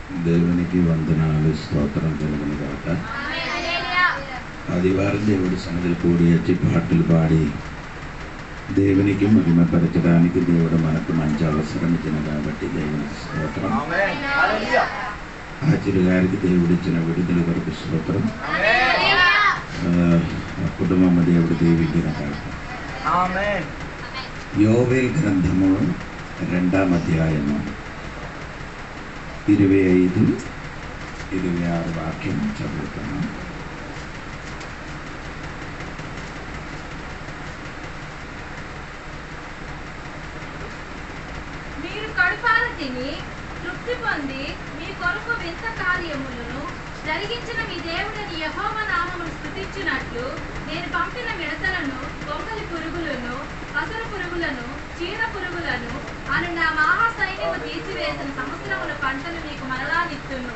దేవునికి వందనాలు స్తోత్రం కలుగును గాక ఆదివారం దేవుడి సన్నిధిలో కూడి వచ్చి పాటలు పాడి దేవునికి మహిమపరచడానికి దేవుడు మనకు మంచి అవసరం ఇచ్చిన కాబట్టి దేవునికి స్తోత్రం ఆచార్య గారికి దేవుడు ఇచ్చిన విడుదల కొరకు స్తోత్రం ఆ, ఆ కుటుంబం దేవుడు దీవించిన కాక యోవేల్ గ్రంథము రెండాం అధ్యాయము ఇరవై ఐదు ఇరవై ఆరు వాక్యం చదువుతున్నాం మీరు కడుపార తిని తృప్తి పొంది మీ కొరకు వింత కార్యములను జరిగించిన మీ దేవుడని యహోవ నామమును స్థుతించినట్లు నేను పంపిన మిడతలను గొంగలి పురుగులను పసరు పురుగులను చీడ పురుగులను అను నా మహా సైన్యము తీసివేసిన సంవత్సరముల పంటను మీకు మరలా నిత్తును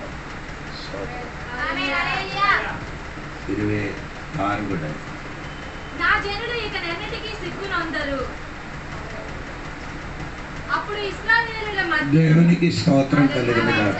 ఇరవై ఆరు కూడా నా జనులు ఇక నెన్నిటికీ సిగ్గునొందరు అప్పుడు ఇస్రాయేలుల మధ్య దేవునికి స్తోత్రం కలిగింది కాక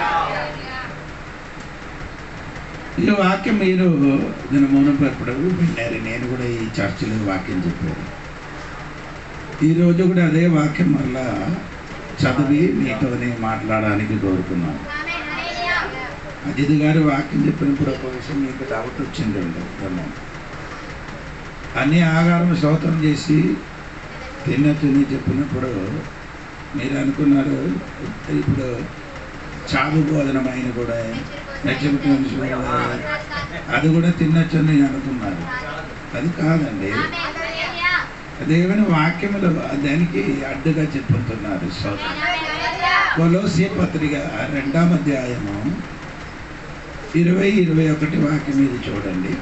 ఈ వాక్యం మీరు దీని మునపప్పుడు విన్నారు నేను కూడా ఈ చర్చిలో వాక్యం చెప్పాను ఈరోజు కూడా అదే వాక్యం వల్ల చదివి మీతోనే మాట్లాడడానికి కోరుకున్నాను అజిత్ గారు వాక్యం చెప్పినప్పుడు ఒక విషయం మీకు డౌట్ వచ్చింది ఉండదు అన్ని ఆహారం స్తోత్రం చేసి తినొచ్చని చెప్పినప్పుడు మీరు అనుకున్నారు ఇప్పుడు చావు బోధనమైన కూడా హెచ్చరిక అది కూడా తినొచ్చని నేను అనుకున్నారు అది కాదండి దేవుని వాక్యములు దానికి అడ్డుగా చెప్పుతున్నారు స్తోత్రం కొలోసి పత్రిక రెండాం అధ్యాయము ఇరవై ఇరవై ఒకటి వాక్యం ఇది చూడండి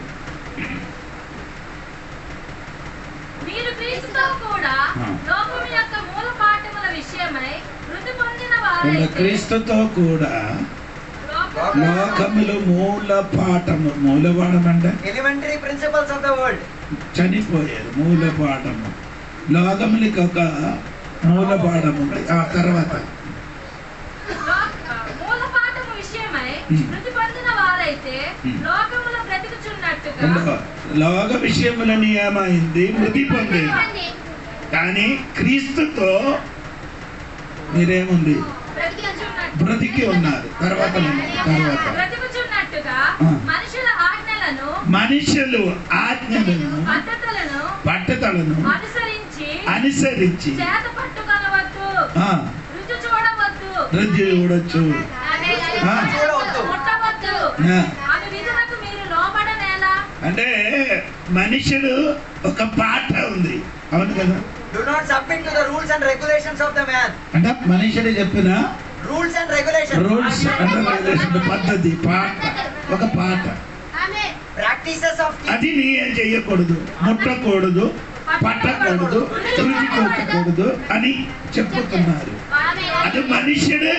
మీరు క్రీస్తుతో కూడా ఆ. లోకం యొక్క మూల పాఠముల విషయమై మృతి పొందిన కొంత వారైతే క్రీస్తుతో కూడా లోకం- లోకములు మూల పాఠము మూలపాఠం అంటే Elementary principles of the world. చనిపోయారు మూల పాఠము లోకములకి ఒక మూల పాఠం ఉంది ఆ తర్వాత లోక- మూల పాఠము విషయమై ఉమ్. మృతి పొందిన వారైతే ఉమ్. లోకములో బ్రతుకుచున్నట్టుగా అందులో లోక విషయములని ఏమైంది మృతి పొందేది కానీ క్రీస్తుతో మీరేముంది బ్రతుకుచున్నట్టు- బ్రతికి ఉన్నారు తర్వాత తర్వాత బ్రతుకుచున్నట్టుగా ఆ. మనుషుల ఆజ్ఞలను మనుషులు ఆజ్ఞలను పద్ధతులను పట్టుదలను అనుసరించి అనుసరించి చేత పట్టుకొనవద్దు ఆ, రుచి చూడవద్దు రుచి చూడొచ్చు ఆ. చూడవద్దు. ముట్టవద్దు ఆ. అవి విధులకు మీరు లోబడనేలా అంటే మనుషులు ఒక పాట ఉంది అవును కదా Do not submit to the rules and regulations of the man. అంటే మనుషులు చెప్పిన Rules and regulations. రూల్స్ అంటే regulation, పద్ధతి పాట ఒక పాట Practices of the అది నీ ఏం చెయ్యకూడదు ముట్టకూడదు పట్టకూడదు రుచి చూడకూడదు అని చెప్పుతున్నారు అది మనుషుడు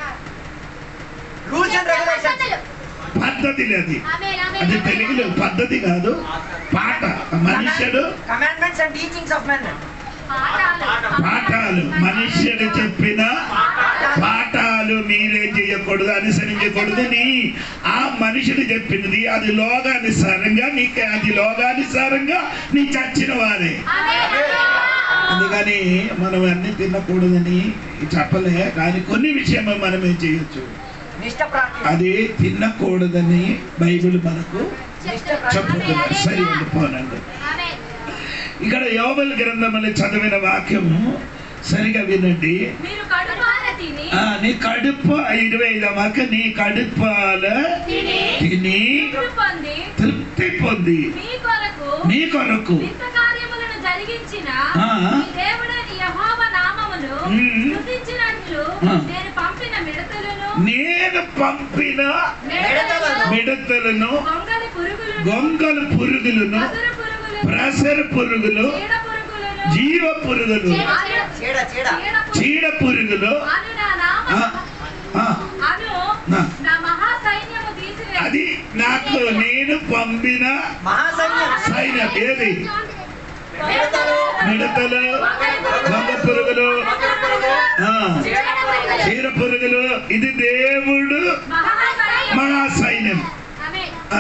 rules and regulations. పద్ధతి అది అది తెలుగులో పద్ధతి కాదు పాట మనుషుడు Commandments and teachings of men. పాఠాలు మనుష్యుడు చెప్పిన పాఠాలు మీరే చేయకూడదు అనుసరించకూడదు నీ ఆ మనుషుడు చెప్పినది అది లోగానుసారంగా నీకు అది లోగానుసారంగా నీ చచ్చిన వారే అందుకని మనం అన్ని తినకూడదని చెప్పలే కానీ కొన్ని విషయం మనం ఏం చేయొచ్చు Nishta practice. అది తినకూడదని బైబిల్ మనకు Nishta practice. చెప్పుతున్నారు సరి ఉండిపోనండి ఇక్కడ యోబల్ గ్రంథములు చదివిన వాక్యము సరిగా వినండి మీరు కడుపార తిని ఆ, నీ కడుపు ఇరవై ఐదు వాక్యం నీ కడుపాల తిని తిని తృప్తి పొంది తృప్తి పొంది మీ కొరకు నీ కొరకు వింత కార్యములను జరిగించిన ఆ. మీ దేవుడైన యెహోవా నామమును ఉమ్. స్తుతించినట్లు ఆ. నేను పంపిన మిడతలను నేను పంపిన మిడతలను, మిడతలను గొంగలి పురుగులను గొంగలు పురుగులను పసరు పురుగులను ప్రసర పురుగులు చీడ పురుగులను జీవ పురుగులు అను- Cheda, cheda. చీడ పురుగులు చీడ పురుగులు అను నా నామ ఆ, ఆ, అను నా. నా మహా సైన్యము తీసివేసి అది నాకు నేను పంపిన Mahasanyam. సైన్యం ఏది మిడతలు, మిడతలు దొంగ పురుగులు ఆ, చీర పురుగులు ఇది దేవుడు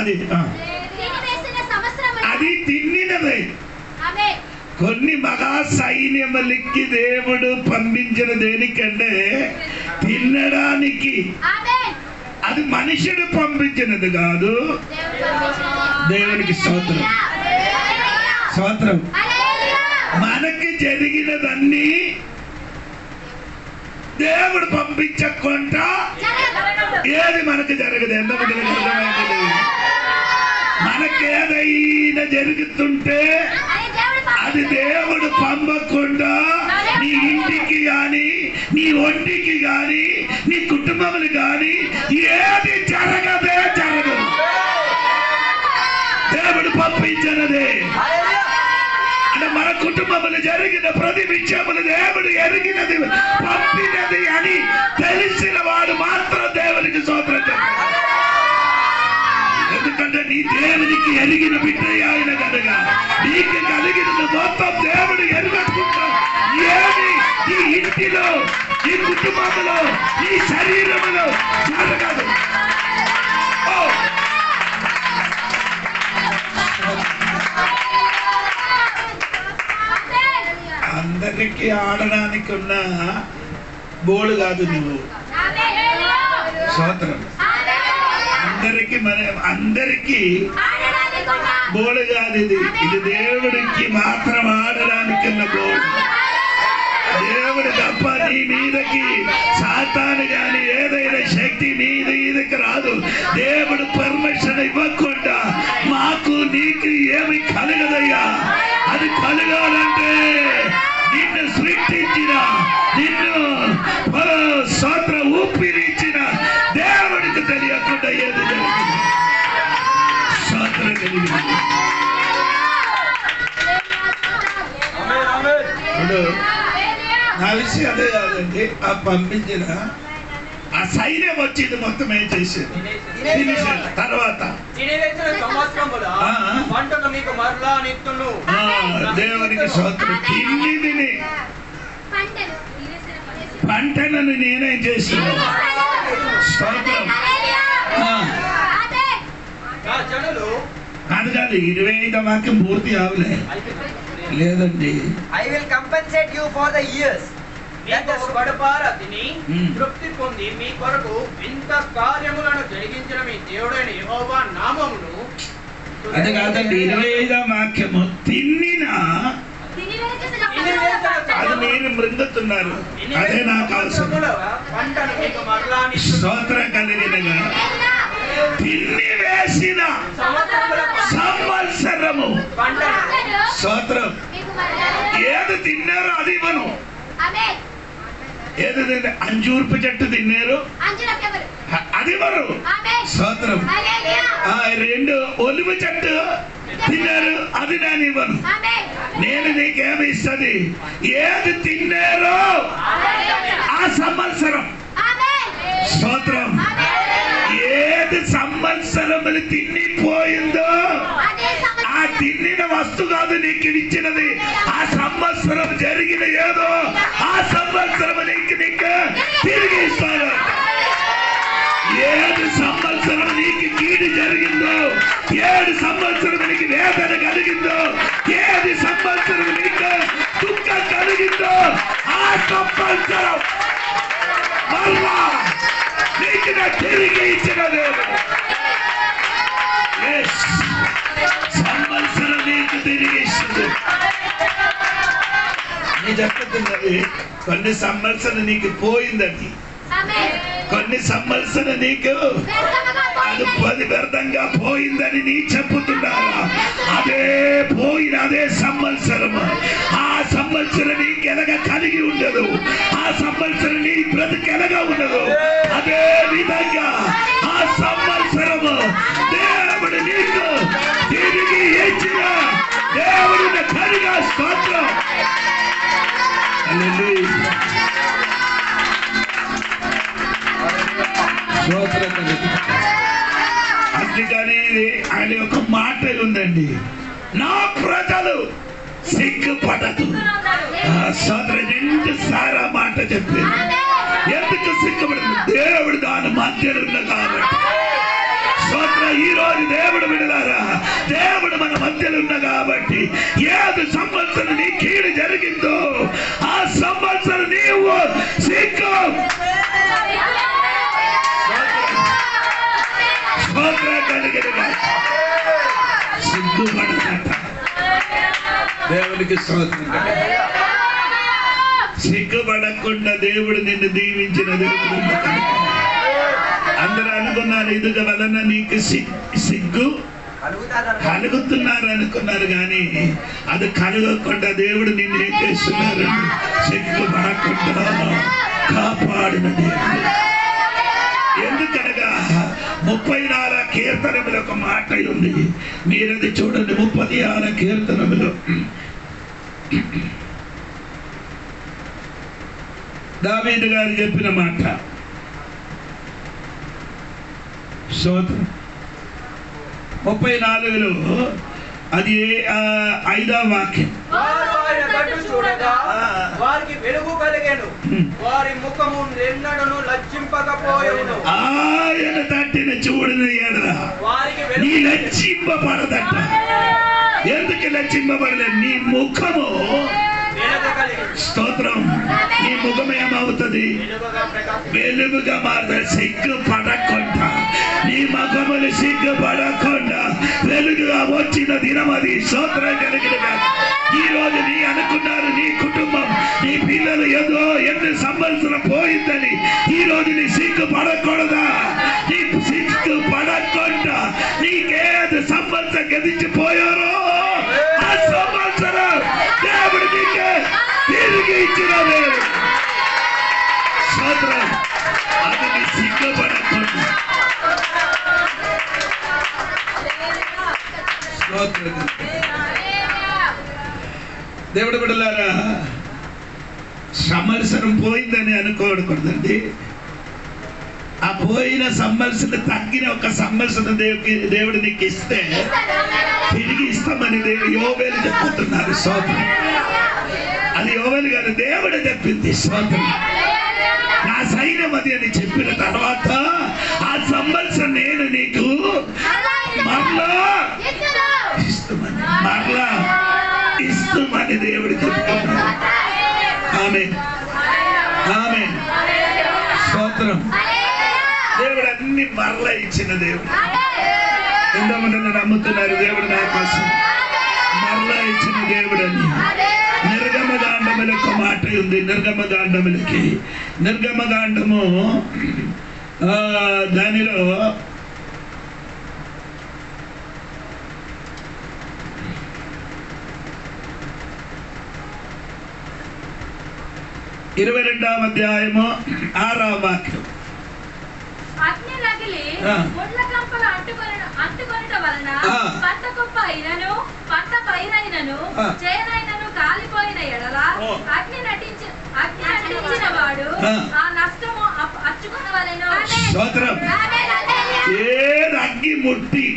అది ఆ. తినివేసిన సంవత్సరములు అది తిన్నినదే ఆమె కొన్ని మహా సైన్యములకి దేవుడు పంపించిన దేనికంటే తినడానికి ఆమె అది మనుషుడు పంపించినది కాదు దేవుడు పంపించినది. దేవునికి స్తోత్రం. హల్లెలూయా. స్తోత్రం హల్లెలూయా. మనకి జరిగినదన్నీ దేవుడు పంపించకుండా జరగదు. ఏది మనకు జరగదు ఎంతమంది అర్థమైంది మనకేదైనా జరుగుతుంటే అది దేవుడు అది పంపించినది. దేవుడు పంపకుండా నీ ఇంటికి గాని నీ ఒంటికి గాని నీ కుటుంబములు గాని ఏది జరగదే జరగదు దేవుడు పంపించినదే హల్లెలూయా. అంటే మన కుటుంబములు జరిగిన ప్రతి విషయములు దేవుడు ఎరిగినది పంపినది అని తెలిసిన వాడు మాత్రం దేవునికి సోదరం చెప్పాలి ఎందుకంటే నీ దేవునికి ఎరిగిన బిడ్డ ఆయన కనుక నీకు కలిగినది మొత్తం దేవుడు ఎరుగట్టుకుంటాం ఏమి నీ ఇంటిలో నీ కుటుంబంలో నీ శరీరములో జరగదు ఓ హల్లెలూయా. అందరికీ ఆడడానికి ఉన్న బోడు కాదు నువ్వు హల్లెలూయా. స్తోత్రం హల్లెలూయా. అందరికి మన అందరికీ ఆడడానికి ఉన్న బోడు కాదు ఇది ఇది దేవుడికి మాత్రం ఆడడానికి ఉన్న బోడు దేవుడు తప్ప నీ మీదకి సాతాను గాని ఏదైనా శక్తి నీ మీదకి రాదు దేవుడు పర్మిషన్ ఇవ్వకుండా మాకు నీకు ఏమి కలగదయ్యా అది కలగాలంటే నిన్ను సృష్టించిన నిన్ను పరో సోత్ర ఊపిరిచ్చిన దేవుడికి తెలియకుండా ఏది జరుగుతుంది సోత్ర కలిగింది ఆమేన్, ఆమేన్. ఇప్పుడు నా విషయం అదే కాదండి ఆ పంపించిన ఆ సైన్యం వచ్చింది మొత్తం ఏం చేసేది తినేసేది. తర్వాత తినివేసిన సంవత్సరముల ఆ. పంటను మీకు మరలా నిత్తును ఆ, దేవునికి సోత్రం తిండి తిని పంటలు పంటలను నేనేం చేసిన స్తోత్రం ఆ, అదే నా జనులు కాదు కాదు ఇరవై ఐదు వాక్యం పూర్తి అవలే లేదండి I will compensate you for the years. That మీకు the కడుపార తిని మ్మ్. తృప్తి పొంది మీ కొరకు వింత కార్యములను జరిగించిన మీ దేవుడైన యెహోవా నామమును అది కాదండి ఇరవై ఐదో వాక్యము తిన్నిన అది మీరు మృంగుతున్నారు అదే నాకు అవసరం సంవత్సరముల పంటను మీకు మరలా నిత్తును స్తోత్రం కలిగినగా తిన్ని వేసిన సంవత్సరముల సంవత్సరము పంటను స్తోత్రం ఏది తిన్నారో అది ఇవ్వను ఏది తిన్న అంజూర్పు చెట్టు తిన్నారు అ- అది ఇవ్వరు స్తోత్రం ఆ రెండు ఒలివ చెట్టు తిన్నారు అది నేను ఇవ్వను నేను నీకేమి ఇస్తుంది ఏది తిన్నారో ఆ సంవత్సరం స్తోత్రం ఏది సంవత్సరములు తిన్నిపోయిందో ఆ తిన్నిన వస్తు కాదు నీకు ఇచ్చినది ఆ సంవత్సరం జరిగిన ఏదో ఆ సంవత్సరం నీకు నీకు తిరిగి ఇస్తాను ఏడు సంవత్సరం నీకు కీడు జరిగిందో ఏడు సంవత్సరం నీకు వేదన కలిగిందో ఏది సంవత్సరం నీకు దుఃఖం కలిగిందో ఆ సంవత్సరం మళ్ళా నీకు నేను తిరిగి ఇచ్చిన దేవుడు Yes. సంవత్సరం నీకు తిరిగి ఇస్తుంది నీ చెప్తున్నది కొన్ని సంవత్సరం నీకు పోయిందని కొన్ని సంవత్సరం నీకు అది పది వ్యర్థంగా పోయిందని నీ చెప్పుతున్నారా అదే పోయిన అదే సంవత్సరం ఆ సంవత్సరం నీకు ఎలాగ కలిగి ఉండదు ఆ సంవత్సరం నీ బ్రతికెలగా ఉండదు అదే విధంగా ఆ సంవత్సరము దేవుడు నీకు తిరిగి ఇచ్చిన దేవుడిని కలిగా స్తోత్రం హల్లెలూయా. స్తోత్రం కలుగుతుంది. అందుకని ఆయన ఒక మాట ఉందండి నా ప్రజలు సిగ్గుపడదు ఆ సోదరు రెండు సారా మాట చెప్పింది ఎందుకు సిగ్గుపడదు దేవుడు దాని మధ్యలో ఉన్న కాబట్టి సోదర ఈ రోజు దేవుడు విడలారా దేవుడు మన మధ్యలో ఉన్న కాబట్టి ఏది సంవత్సరం నీ కీడు జరిగిందో ఆ సంవత్సరం నీవు సిగ్గు స్తోత్రం కలిగినగా సిగ్గుపడదట దేవునికి స్తోత్రం కలిగిన సిగ్గుపడకుండా దేవుడు నిన్ను దీవించిన దేవుడు అందరూ అనుకున్నారు ఇదిగ వలన నీకు సి- సిగ్గు కలుగుతారు కలుగుతున్నారు అనుకున్నారు కానీ అది కలగకుండా దేవుడు నిన్ను ఏం చేస్తున్నారు సిగ్గుపడకుండా కాపాడిన దేవుడు ఎందుకనగా ముప్పై నాలుగు కీర్తనములు ఒక మాట ఉంది మీరది చూడండి ముప్పది ఆరు కీర్తనములు దావీదు గారు చెప్పిన మాట స్తోత్రం ముప్పై నాలుగులో అది ఆ, ఐదో వాక్యం వారు ఆయన తట్టు చూడగా వారికి వెలుగు కలిగెను హ్మ్. వారి ముఖము ఎన్నడను లజ్జింపకపోయెను ఆయన తట్టిన చూడని ఎడరా వారికి నీ వెలుగు లక్షింపబడదట ఎందుకు లక్షింపబడలేదు నీ ముఖము వెలుగు కలిగెను స్తోత్రం నీ ముఖం ఏమవుతుంది వెలుగుగా ప్రకాశించు వెలుగుగా మారుతుంది సిగ్గు పడకుండా నీ ముఖములు సిగ్గు పడకుండా వెలుగుగా వచ్చిన దినం అది స్తోత్రం కలిగినగా ఈ రోజు నీ అనుకున్నారు నీ కుటుంబం నీ పిల్లలు ఏదో ఎన్ని సంవత్సరం పోయిందని ఈ రోజు నీ సిగ్గు పడకూడదా నీ సిగ్గు పడకుండా నీకేది సంవత్సరం గదించిపోయారో ఆ సంవత్సరం దేవుడు నీకే తిరిగి ఇచ్చిన దేవుడు స్తోత్రం అది నీ సిగ్గుపడకుండా స్తోత్రం దేవుడు బిడ్డలారా సంవత్సరం పోయిందని అనుకోకూడదండి ఆ పోయిన సంవత్సరం తగ్గిన ఒక సంవత్సరం దేవుడికి దేవుడు నీకు ఇస్తే తిరిగి ఇస్తామని దేవుడు యోవేలు చెప్పుతున్నారు స్తోత్రం అది యోవేలు గారు దేవుడు చెప్పింది స్తోత్రం నా సైన్యం అది అని చెప్పిన తర్వాత ఆ సంవత్సరం నేను నీకు మరలా ఇస్తామని మరలా ఇస్తామని దేవుడు చెప్తున్నాడు ఆమె ఆమె స్తోత్రం దేవుడు అన్ని మరలా ఇచ్చిన దేవుడు ఎంతమంది నన్ను నమ్ముతున్నారు దేవుడు నా కోసం మరలా ఇచ్చిన దేవుడు అని నిర్గమగాండముల ఒక మాట ఉంది నిర్గమగాండములకి నిర్గమగాండము ఆ, దానిలో ఇరవై రెండవ అధ్యాయము ఆరవ వాక్యం అగ్ని రగిలి ఆ. ముళ్ళ కంపలు అంటుకొని అంటుకొనుట వలన ఆ. పంట కుప్ప అయినను పంట పైరైనను ఆ. చేనైనను కాలిపోయిన ఎడల ఓ. అగ్ని నటించి అగ్ని నటించిన వాడు ఆ. ఆ నష్టము అప్- అచ్చుకొనవలెను స్తోత్రం ఏది అగ్గి ముట్టి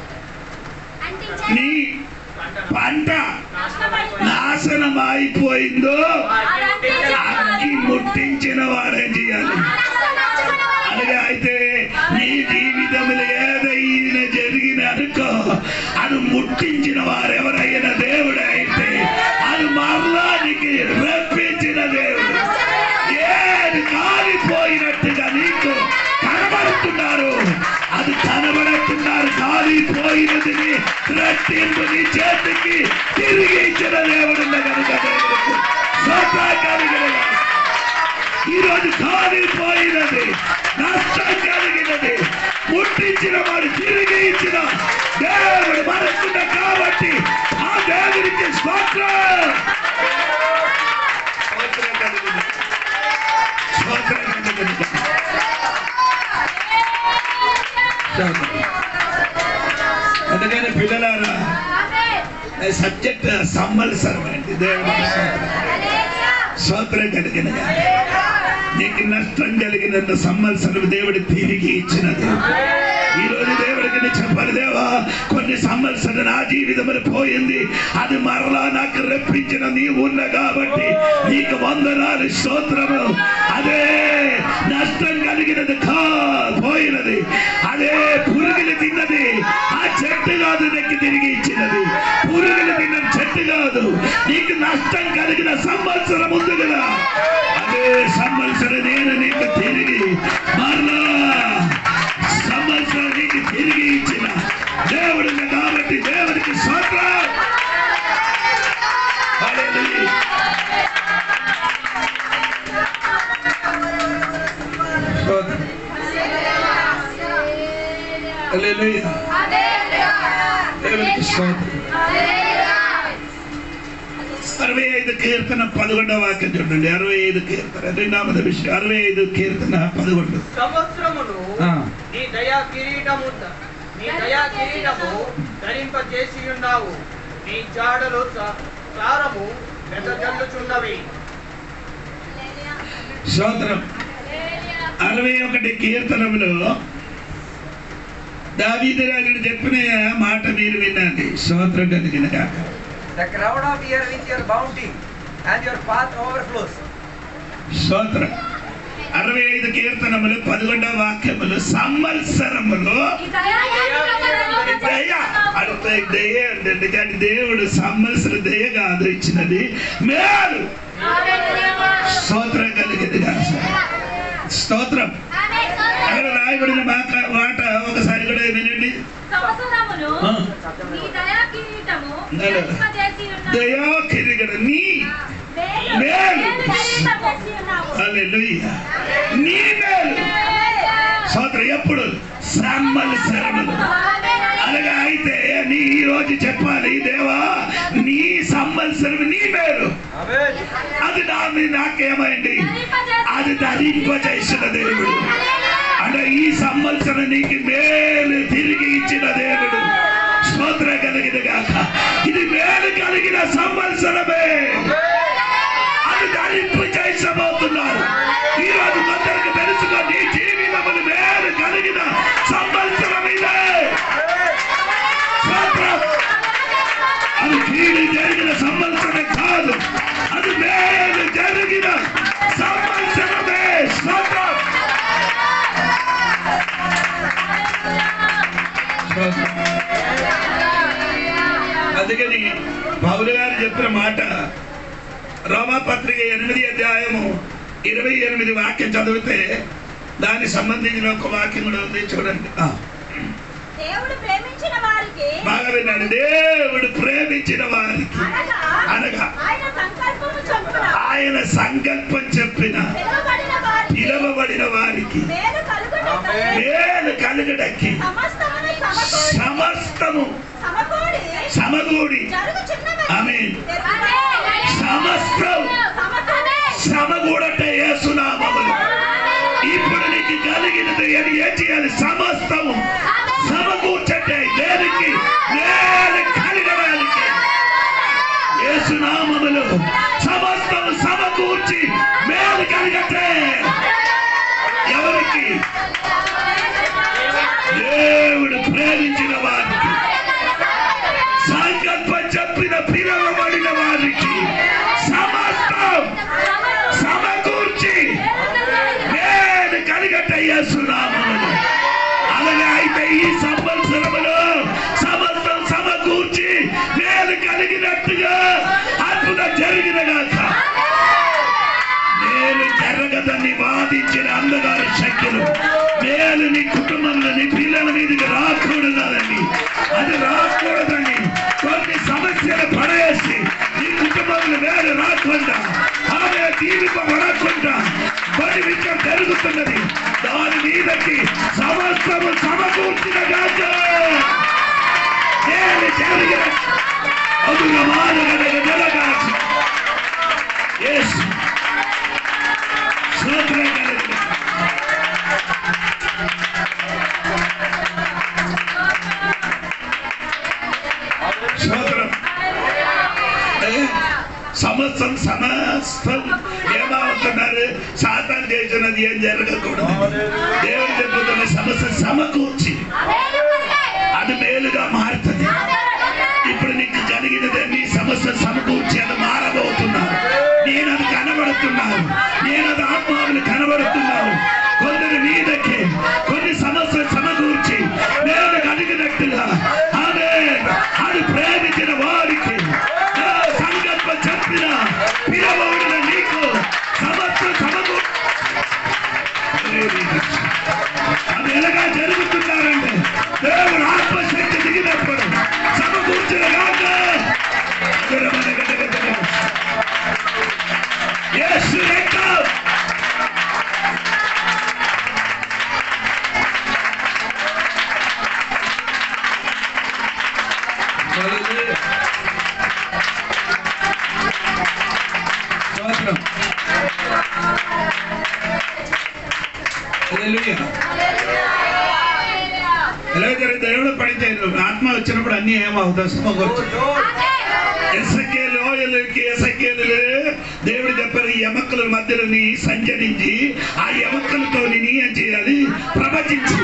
నీ పంట నాశనం అయిపోయిందో అగ్గి ముట్టించిన వాడే చేయాలి అలాగే అయితే నీ జీవితంలో ఏదైనా జరిగిన అనుకో అది ముట్టించిన వారెవరైనా దేవుడు అయితే అది మరలా నీకు రప్పించిన దేవుడు ఏది కాలిపోయినట్టుగా నీకు కనబడుతున్నారు అది కనబడుతున్నారు కాలిపోయినది రెట్టింపు నీ చేతికి తిరిగి ఇచ్చిన దేవుడు కనుక దేవుడికి స్తోత్రం కలుగునుగాక. ఈరోజు కాలిపోయినది నష్టం కలిగినది ముట్టించిన వాడు తిరిగి ఇచ్చిన దేవుడు మనకున్న కాబట్టి ఆ దేవుడికి స్తోత్రం స్తోత్రం కలుగును. స్తోత్రం కలుగును. స్తోత్రం. అందుకని పిల్లలారా సబ్జెక్ట్ సంవత్సరమైంది దేవుడికి స్తోత్రం స్తోత్రం కలిగిన నీకు నష్టం కలిగినంత సంవత్సరం దేవుడు తిరిగి ఇచ్చినది ఈ రోజు దేవుడికి నేను చెప్పాలి దేవా కొన్ని సంవత్సరం నా జీవితంలో పోయింది అది మరలా నాకు రెప్పించిన నీవు ఉన్న కాబట్టి నీకు వందనాలు స్తోత్రము అదే నష్టం కలిగినది కా పోయినది అదే పురుగులు తిన్నది మరలా సంవత్సరానికి తిరిగి ఇచ్చిన దేవుడు కాబట్టి దేవుడికి స్వత్రం హల్లెలూయా. స్తోత్రం. హల్లెలూయా. దేవుడికి స్తోత్రం అరవై ఐదు కీర్తన పదకొండవ వాక్యం చూడండి అరవై ఐదు కీర్తన రెండవది విషయం అరవై ఐదు కీర్తన పదకొండు సంవత్సరమును ఆ. నీ దయా కిరీటము ద- నీ దయా కిరీటము ధరింపజేసి ఉన్నావు నీ జాడలు స- సారము వెదజల్లుచున్నవి స్తోత్రం అరవై ఒకటి కీర్తనములో దావీదు రాజుడు చెప్పిన మాట మీరు వినండి స్తోత్రం కలిగిన కాక The crowd of here with your bounty and your path overflows. స్తోత్రం అరవై ఐదు కీర్తనములు పదకొండవ వాక్యములు సంవత్సరములు ఈ దయాళువులను దయ అంటే దయ అంటే కానీ దేవుడు సంవత్సర దయ కాదు ఇచ్చినది మేలు స్తోత్రం కలిగింది కాదు స్తోత్రం అక్కడ రాయబడిన మాట మాట ఒకసారి కూడా వినండి సంవత్సరమును ఆ. నీ దయా కిరీటము నెల. ధరింపజేసి ఉన్నావు. దయా కిరీగడ నీ మేలు మేలు. మేలు ధరింపజేసి ఉన్నావు. హల్లెలూయా నీ మేలు స్తోత్రం ఎప్పుడు సంవత్సరములు అనగా అయితే నీ ఈ రోజు చెప్పాలి దేవా నీ సంవత్సరం నీ మేలు Amen. అది నా మీద నాకేమైంది అది ధరింపజేసిన దేవుడు అంటే ఈ సంవత్సరం నీకు మేలు తిరిగి ఇచ్చిన దేవుడు స్తోత్ర కలిగిన గాక ఇది మేలు కలిగిన సంవత్సరమే అది ధరింపు చేసబోతున్నారు ఈ రోజు కొందరికి తెలుసుకో నీ జీవితములు మేలు కలిగిన సంవత్సరం ఇదే స్తోత్రం అది కీడు జరిగిన సంవత్సరమే కాదు అది మేలు జరిగిన సంవత్సరమే స్తోత్రం స్తోత్రం. అందుకని పౌలు గారు చెప్పిన మాట రోమాపత్రిక ఎనిమిది అధ్యాయము ఇరవై ఎనిమిది వాక్యం చదివితే దానికి సంబంధించిన ఒక వాక్యం కూడా ఉంది చూడండి ఆ, దేవుడు ప్రేమించిన వారికి బాగా వినండి దేవుడు ప్రేమించిన వారికి అనగా అనగా ఆయన సంకల్పము చొప్పున ఆయన సంకల్పం చెప్పిన పిలువబడిన వారికి పిలవబడిన వారికి మేలు కలుగుటకై మేలు కలుగడకి సమస్తమును సమకూడి సమస్తము సమకూడి సమగూడి జరుగుచున్నవని ఆమేన్. తెలుసుకొని సమస్తం సమకూడి సమగూడట యేసునామములు ఇప్పుడు నీకు కలిగినది అని ఏం చేయాలి సమస్తము సమకూర్చటే దేనికి మేలు కలిగడానికి యేసునామములు సమస్తము సమకూర్చి మేలు కలిగటే ఎవరికి దేవుడు ప్రేమించిన వారికి సంకల్పం చెప్పిన పిలవబడిన వారికి సమస్తం సమకూర్చి నేను కలిగట యేసునామములు అలాగే అయితే ఈ సంవత్సరములో సమస్తం సమకూర్చి నేను కలిగినట్టుగా అద్భుతం జరిగిన గాక నేను జరగదని వాదించిన అందగారి శక్తులు నేను నీ కుటుంబంలో నీ పిల్లల మీదకి రాకూడదని అది రాకూడదని కొన్ని సమస్యలు పడేసి నీ కుటుంబంలో వేరు రాకుండా ఆమె దీవింపబడకుండా కొన్ని విషయం జరుగుతున్నది దాని మీదకి సమస్తము సమకూర్చిన గాక నేను జరిగిన అదుగ మానగడగ జరగాల్సి యేసు స్తోత్రం కలుగును. స్తోత్రం ఏ? సమస్తం సమస్తం ఏమవుతున్నారు సాతాన్ చేసినది ఏం జరగకూడదు దేవుడు చెప్పుతున్న సమస్య సమకూర్చి అది మేలుగా మారుతుంది ఇప్పుడు నీకు జరిగినదే నీ సమస్య సమకూర్చి అది మారబోతున్నావు నేను అది కనబడుతున్నాను నేను అది ఆత్మావులు కనబడుతున్నాను కొందరి మీదకి కొన్ని సమస్యలు సమకూర్చి నేను కలిగినట్టుగా ఆమె అది ప్రేమించిన వారికి నా సంకల్పం చెప్పిన పిలవడిన నీకు సమస్య సమకూర్చి అది ఎలాగా జరుగుతున్నారంటే దేవుడు ఆత్మశక్తి దిగినప్పుడు సమకూర్చిన కాక యేసు రక్తం హల్లెలూయా. స్తోత్రం హల్లెలూయా. ఎలా జరిగింది దేవుడు పడితే ఆత్మ వచ్చినప్పుడు అన్ని ఏమవుతాయి సమకూర్చు ఎసకే లోయలకి ఎసకేలు దేవుడు చెప్పారు ఈ ఎమక్కల మధ్యలోని సంచరించి ఆ ఎమక్కలతో నీ ఏం చేయాలి ప్రవచించు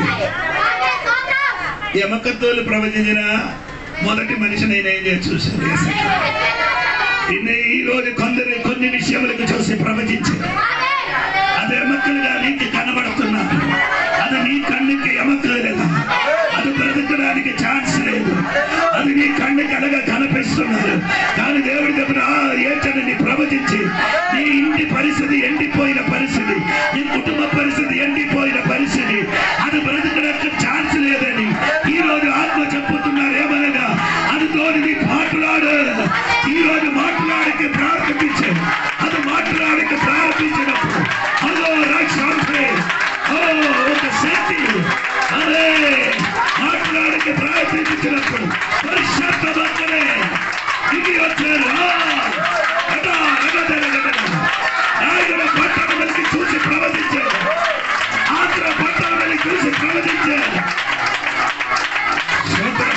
ఎమక్కతోలు ప్రవచించిన మొదటి మనిషి నేను ఏం చేసి చూశాను ఎసకేలు. నిన్న ఈ రోజు కొందరు కొన్ని విషయములకు చూసి ప్రవచించి అది ఎమక్కలుగా నీకు కనబడుతున్నారు అది నీ కన్నుకి ఎమక్కలేదు అది బ్రతకడానికి ఛాన్స్ లేదు అది నీ కన్నుకి అలాగా కనిపిస్తున్నారు కానీ దేవుడు చెప్పిన "ఆ, ఏంటని నీ ప్రవచించి నీ ఇంటి పరిస్థితి ఎండిపోయిన పరిస్థితి నీ కుటుంబ పరిస్థితి ఎండిపోయిన పరిస్థితి అది బ్రతకడానికి ఛాన్స్ లేదని ఈ రోజు ఆత్మ చెప్పుతున్నారు ఏమనగా అది తోని మాట్లాడు ఈ రోజు మాట్లాడికి ప్రారంభించే అది మాట్లాడికి ప్రారంభించినప్పుడు అదో రక్షాంతే ఓ ఒక శక్తి అదే మాట్లాడికి ప్రారంభించినప్పుడు పరిశుద్ధమంతనే ఇది వచ్చారు ఆ, అదా, అగదా, అగదా. ఆయన పట్టణం వెళ్ళి చూసి ప్రవచించారు ఆంధ్ర పట్టణం వెళ్ళి చూసి ప్రవచించారు స్తోత్రం.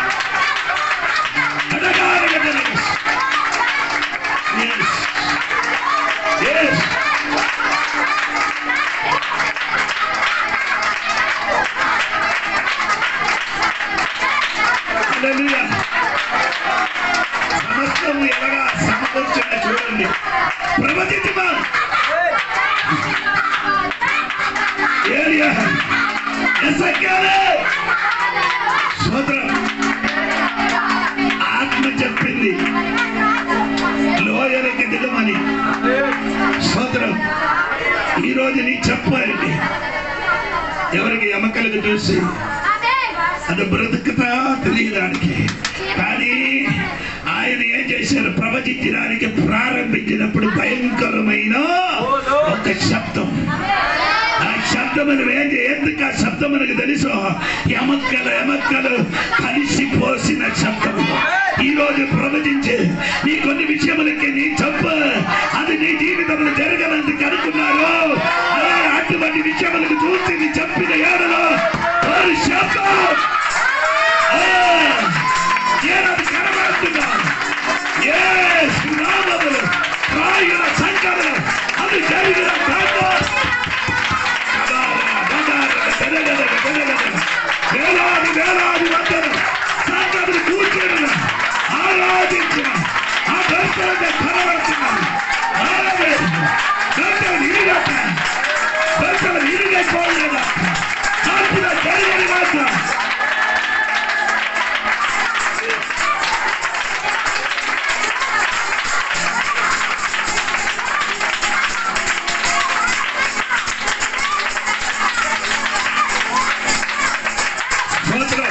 అడగా, అడగా, అడగా. Yes. Yes. Hallelujah. సమస్తము ఎలాగా సమకూర్చున్నా చూడండి ప్రవచించమా ఏలియా ఎసక్యాలే స్తోత్రం ఆత్మ చెప్పింది లోయలకి దిగమని స్తోత్రం ఈ రోజు నీ చెప్పండి ఎవరికి ఎమకలకు చూసి అది బ్రతుకుతా తెలియడానికి కానీ ఆయన ఏం చేశారు ప్రవచించడానికి ప్రారంభించినప్పుడు భయంకరమైన ఒక శబ్దం ఆ శబ్దం ఏం ఎందుకు ఆ శబ్దం మనకు తెలుసు ఎమక్కలు ఎమక్కలు కలిసిపోసిన శబ్దం ఈ రోజు ప్రవచించే నీ కొన్ని విషయములకి నీ చెప్పు అది నీ జీవితంలో జరగనందుకు అనుకున్నారు అదే అటువంటి విషయములకు చూసి నీ చెప్పిన ఏడలో వారి శబ్దం ఆ, నేనది కనబడుతున్నాను Yes, నామములు రాయుల సంఖ్యలు అది జరిగిన కారణం వేలాది వేలాది మందరు సంఘములు కూర్చున్న ఆరాధించిన ఆ దర్శనంగా కనబడుతున్నాను దర్శనం ఇరుగట దర్శనం ఇరుగైపోలేదా ఆత్మ జరిగిన మాత్రం స్తోత్రం.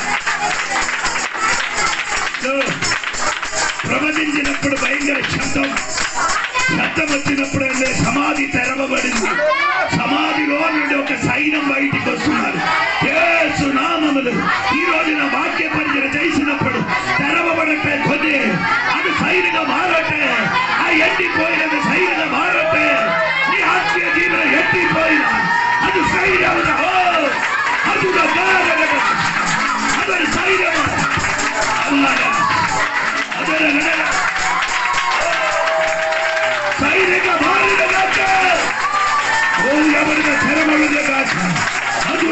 సో, ప్రవచించినప్పుడు భయంకర శబ్దం శబ్దం వచ్చినప్పుడు అంటే సమాధి తెరవబడింది సమాధిలో నుండి ఒక సైన్యం బయటికి వస్తున్నారు యేసు నామములు ఈ రోజున వాక్య పరిచయం చేసినప్పుడు తెరవబడటే కొద్ది అది సైనిగా మారటే ఆ ఎండిపోయినది సైనిగా మారటే నీ ఆత్మీయ జీవనం ఎండిపోయిన అది సైన్యం అది అതൊരു സൈന്യമാണ് അല്ലാതെ അതൊരു ഘടന സൈനിക മാറിന കാറ്റ് ഓ അവരുടെ സ്ഥലമുള്ള കാറ്റ് അത്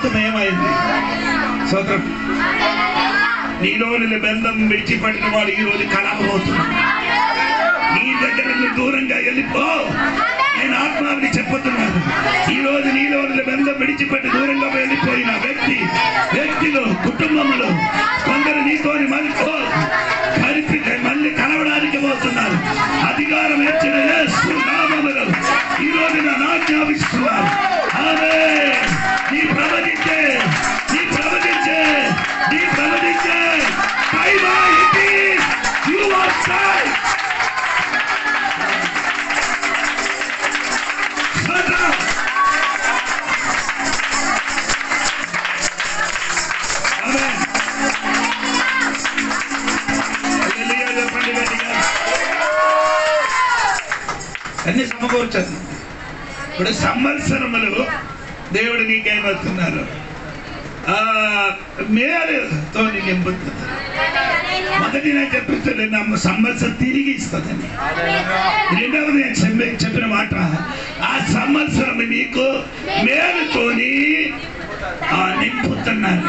మొత్తం ఏమైంది స్తోత్రం నీలోని బంధం విడిచిపెట్టిన వాడు ఈ రోజు కలగబోతున్నాడు నీ దగ్గర నుండి దూరంగా వెళ్ళిపో నేను ఆత్మావిని చెప్పుతున్నాను ఈ రోజు నీలో ఉన్న బంధం విడిచిపెట్టి దూరంగా వెళ్ళిపోయిన వ్యక్తి వ్యక్తులు కుటుంబములు కొందరు నీతోని మళ్ళీ కలిపి మళ్ళీ కలవడానికి పోతున్నారు అధికారం ఇచ్చిన యేసు నామములో ఈ రోజు నా ఆజ్ఞాపిస్తున్నారు ఆమె నీ ప్రవచించే నీ ప్రవచించే నీ ప్రవచించే టైమా ఇది you are time Sandra! Amen. Hallelujah చెప్పండి గట్టిగా. అన్ని సమకూర్చదు ఇప్పుడు సంవత్సరములు దేవుడు నీకేమవుతున్నారు ఆ మేలుతో నింపుతున్నారు మొదటి నేను చెప్పిస్తుంది నమ్మ సంవత్సరం తిరిగి ఇస్తుందని రెండవది నేను చెప్పి చెప్పిన మాట ఆ సంవత్సరం మీకు మేలుతోని ఆ, నింపుతున్నారు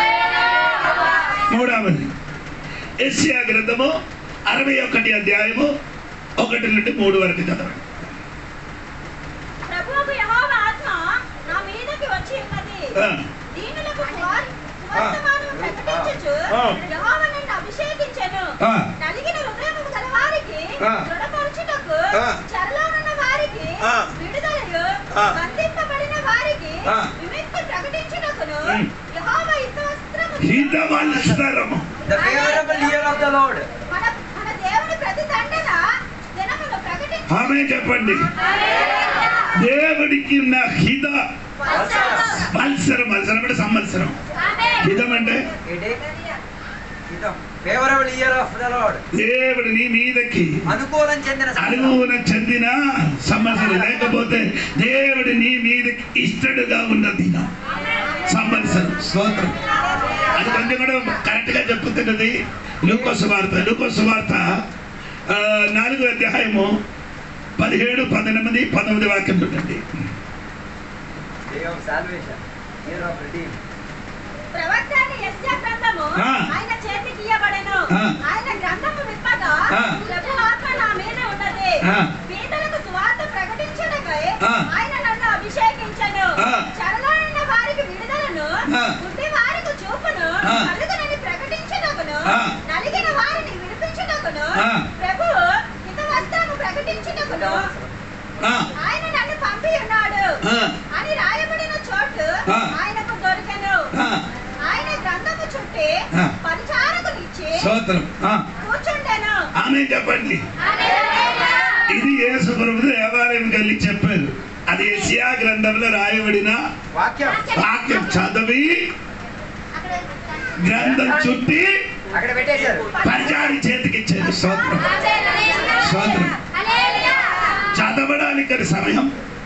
మూడవది ఎస్సియా గ్రంథము అరవై ఒకటి అధ్యాయము ఒకటి నుండి మూడు వరకు చదవండి ప్రభువుకు యెహోవా ఆత్మ నా మీదకి వచ్చి ఉన్నది ఆ, దీనులకు సువార్- సువర్తమానము ప్రకటించుచు ఆ. యెహోవా నన్ను అభిషేకించెను ఆ. నలిగిన హృదయము గల వారికి ఆ. దృఢపరచుటకు ఆ. చెరలోనున్న వారికి ఆ. విడుదలయు ఆ. బంధింపబడిన వారికి ఆ. విముక్తి ప్రకటించుటకును ఉమ్. యెహోవా యుద్ధ వస్త్రము హిత వత్సరము The favorable year of the Lord. మన మన దేవుని ప్రతి దండన దినమును ప్రకటించు ఆమె చెప్పండి దేవుడికి ఉన్న హిత వత్సరం వత్సరం అంటే సంవత్సరం హితం అంటే It is the favorable year of the Lord. దేవుడు నీ మీదకి అనుకూలం చెందిన సంవత్సరం. అనుగుణ చెందిన సంవత్సరం లేకపోతే దేవుడు నీ మీదకి ఇష్టడుగా ఉన్న దినం సంవత్సరం స్తోత్రం అది కొంచెం కూడా కరెక్ట్ గా చెప్పుతున్నది లూకోసు వార్త లూకోసు వార్త ఆ, నాలుగో అధ్యాయము పదిహేడు పద్దెనిమిది పంతొమ్మిది వాక్యం చూడండి Day of salvation. Year of redeem. ప్రవక్త అయిన యెషయా గ్రంథము ఆ. ఆయన చేతికి ఇయ్యబడెను ఆ. ఆయన గ్రంథము విప్పగా ఆ. ప్రభు ఆత్మ నా మీద ఉన్నది ఆ. పేదలకు సువార్త ప్రకటించుటకై ఆ. ఆయన నన్ను అభిషేకించెను ఆ. చెరలో ఉన్న వారికి విడుదలను ఆ. గుడ్డి వారికి చూపును ఆ. కలుగునని ప్రకటించుటకును ఆ. నలిగిన వారిని విడిపించుటకును ఆ. ప్రభు హిత వస్త్రము ప్రకటించుటకును ఆ, ఆయన నన్ను పంపి ఉన్నాడు ఆ, అని రాయబడిన చోటు ఆ. ఆయనకు దొరికెను ఆ, ఆయన గ్రంథము చుట్టి ఆ. పరిచారకునిచ్చి స్తోత్రం ఆ, కూర్చుండెను ఆమె చెప్పండి ఇది యేసు ప్రభు దేవాలయం కలిగి చెప్పారు అది ఏసియా గ్రంథంలో రాయబడిన వాక్యం వాక్యం చదివి గ్రంథం చుట్టి అక్కడ పెట్టేశారు పరిచారి చేతికి ఇచ్చారు స్తోత్రం స్తోత్రం చదవడానికి అది సమయం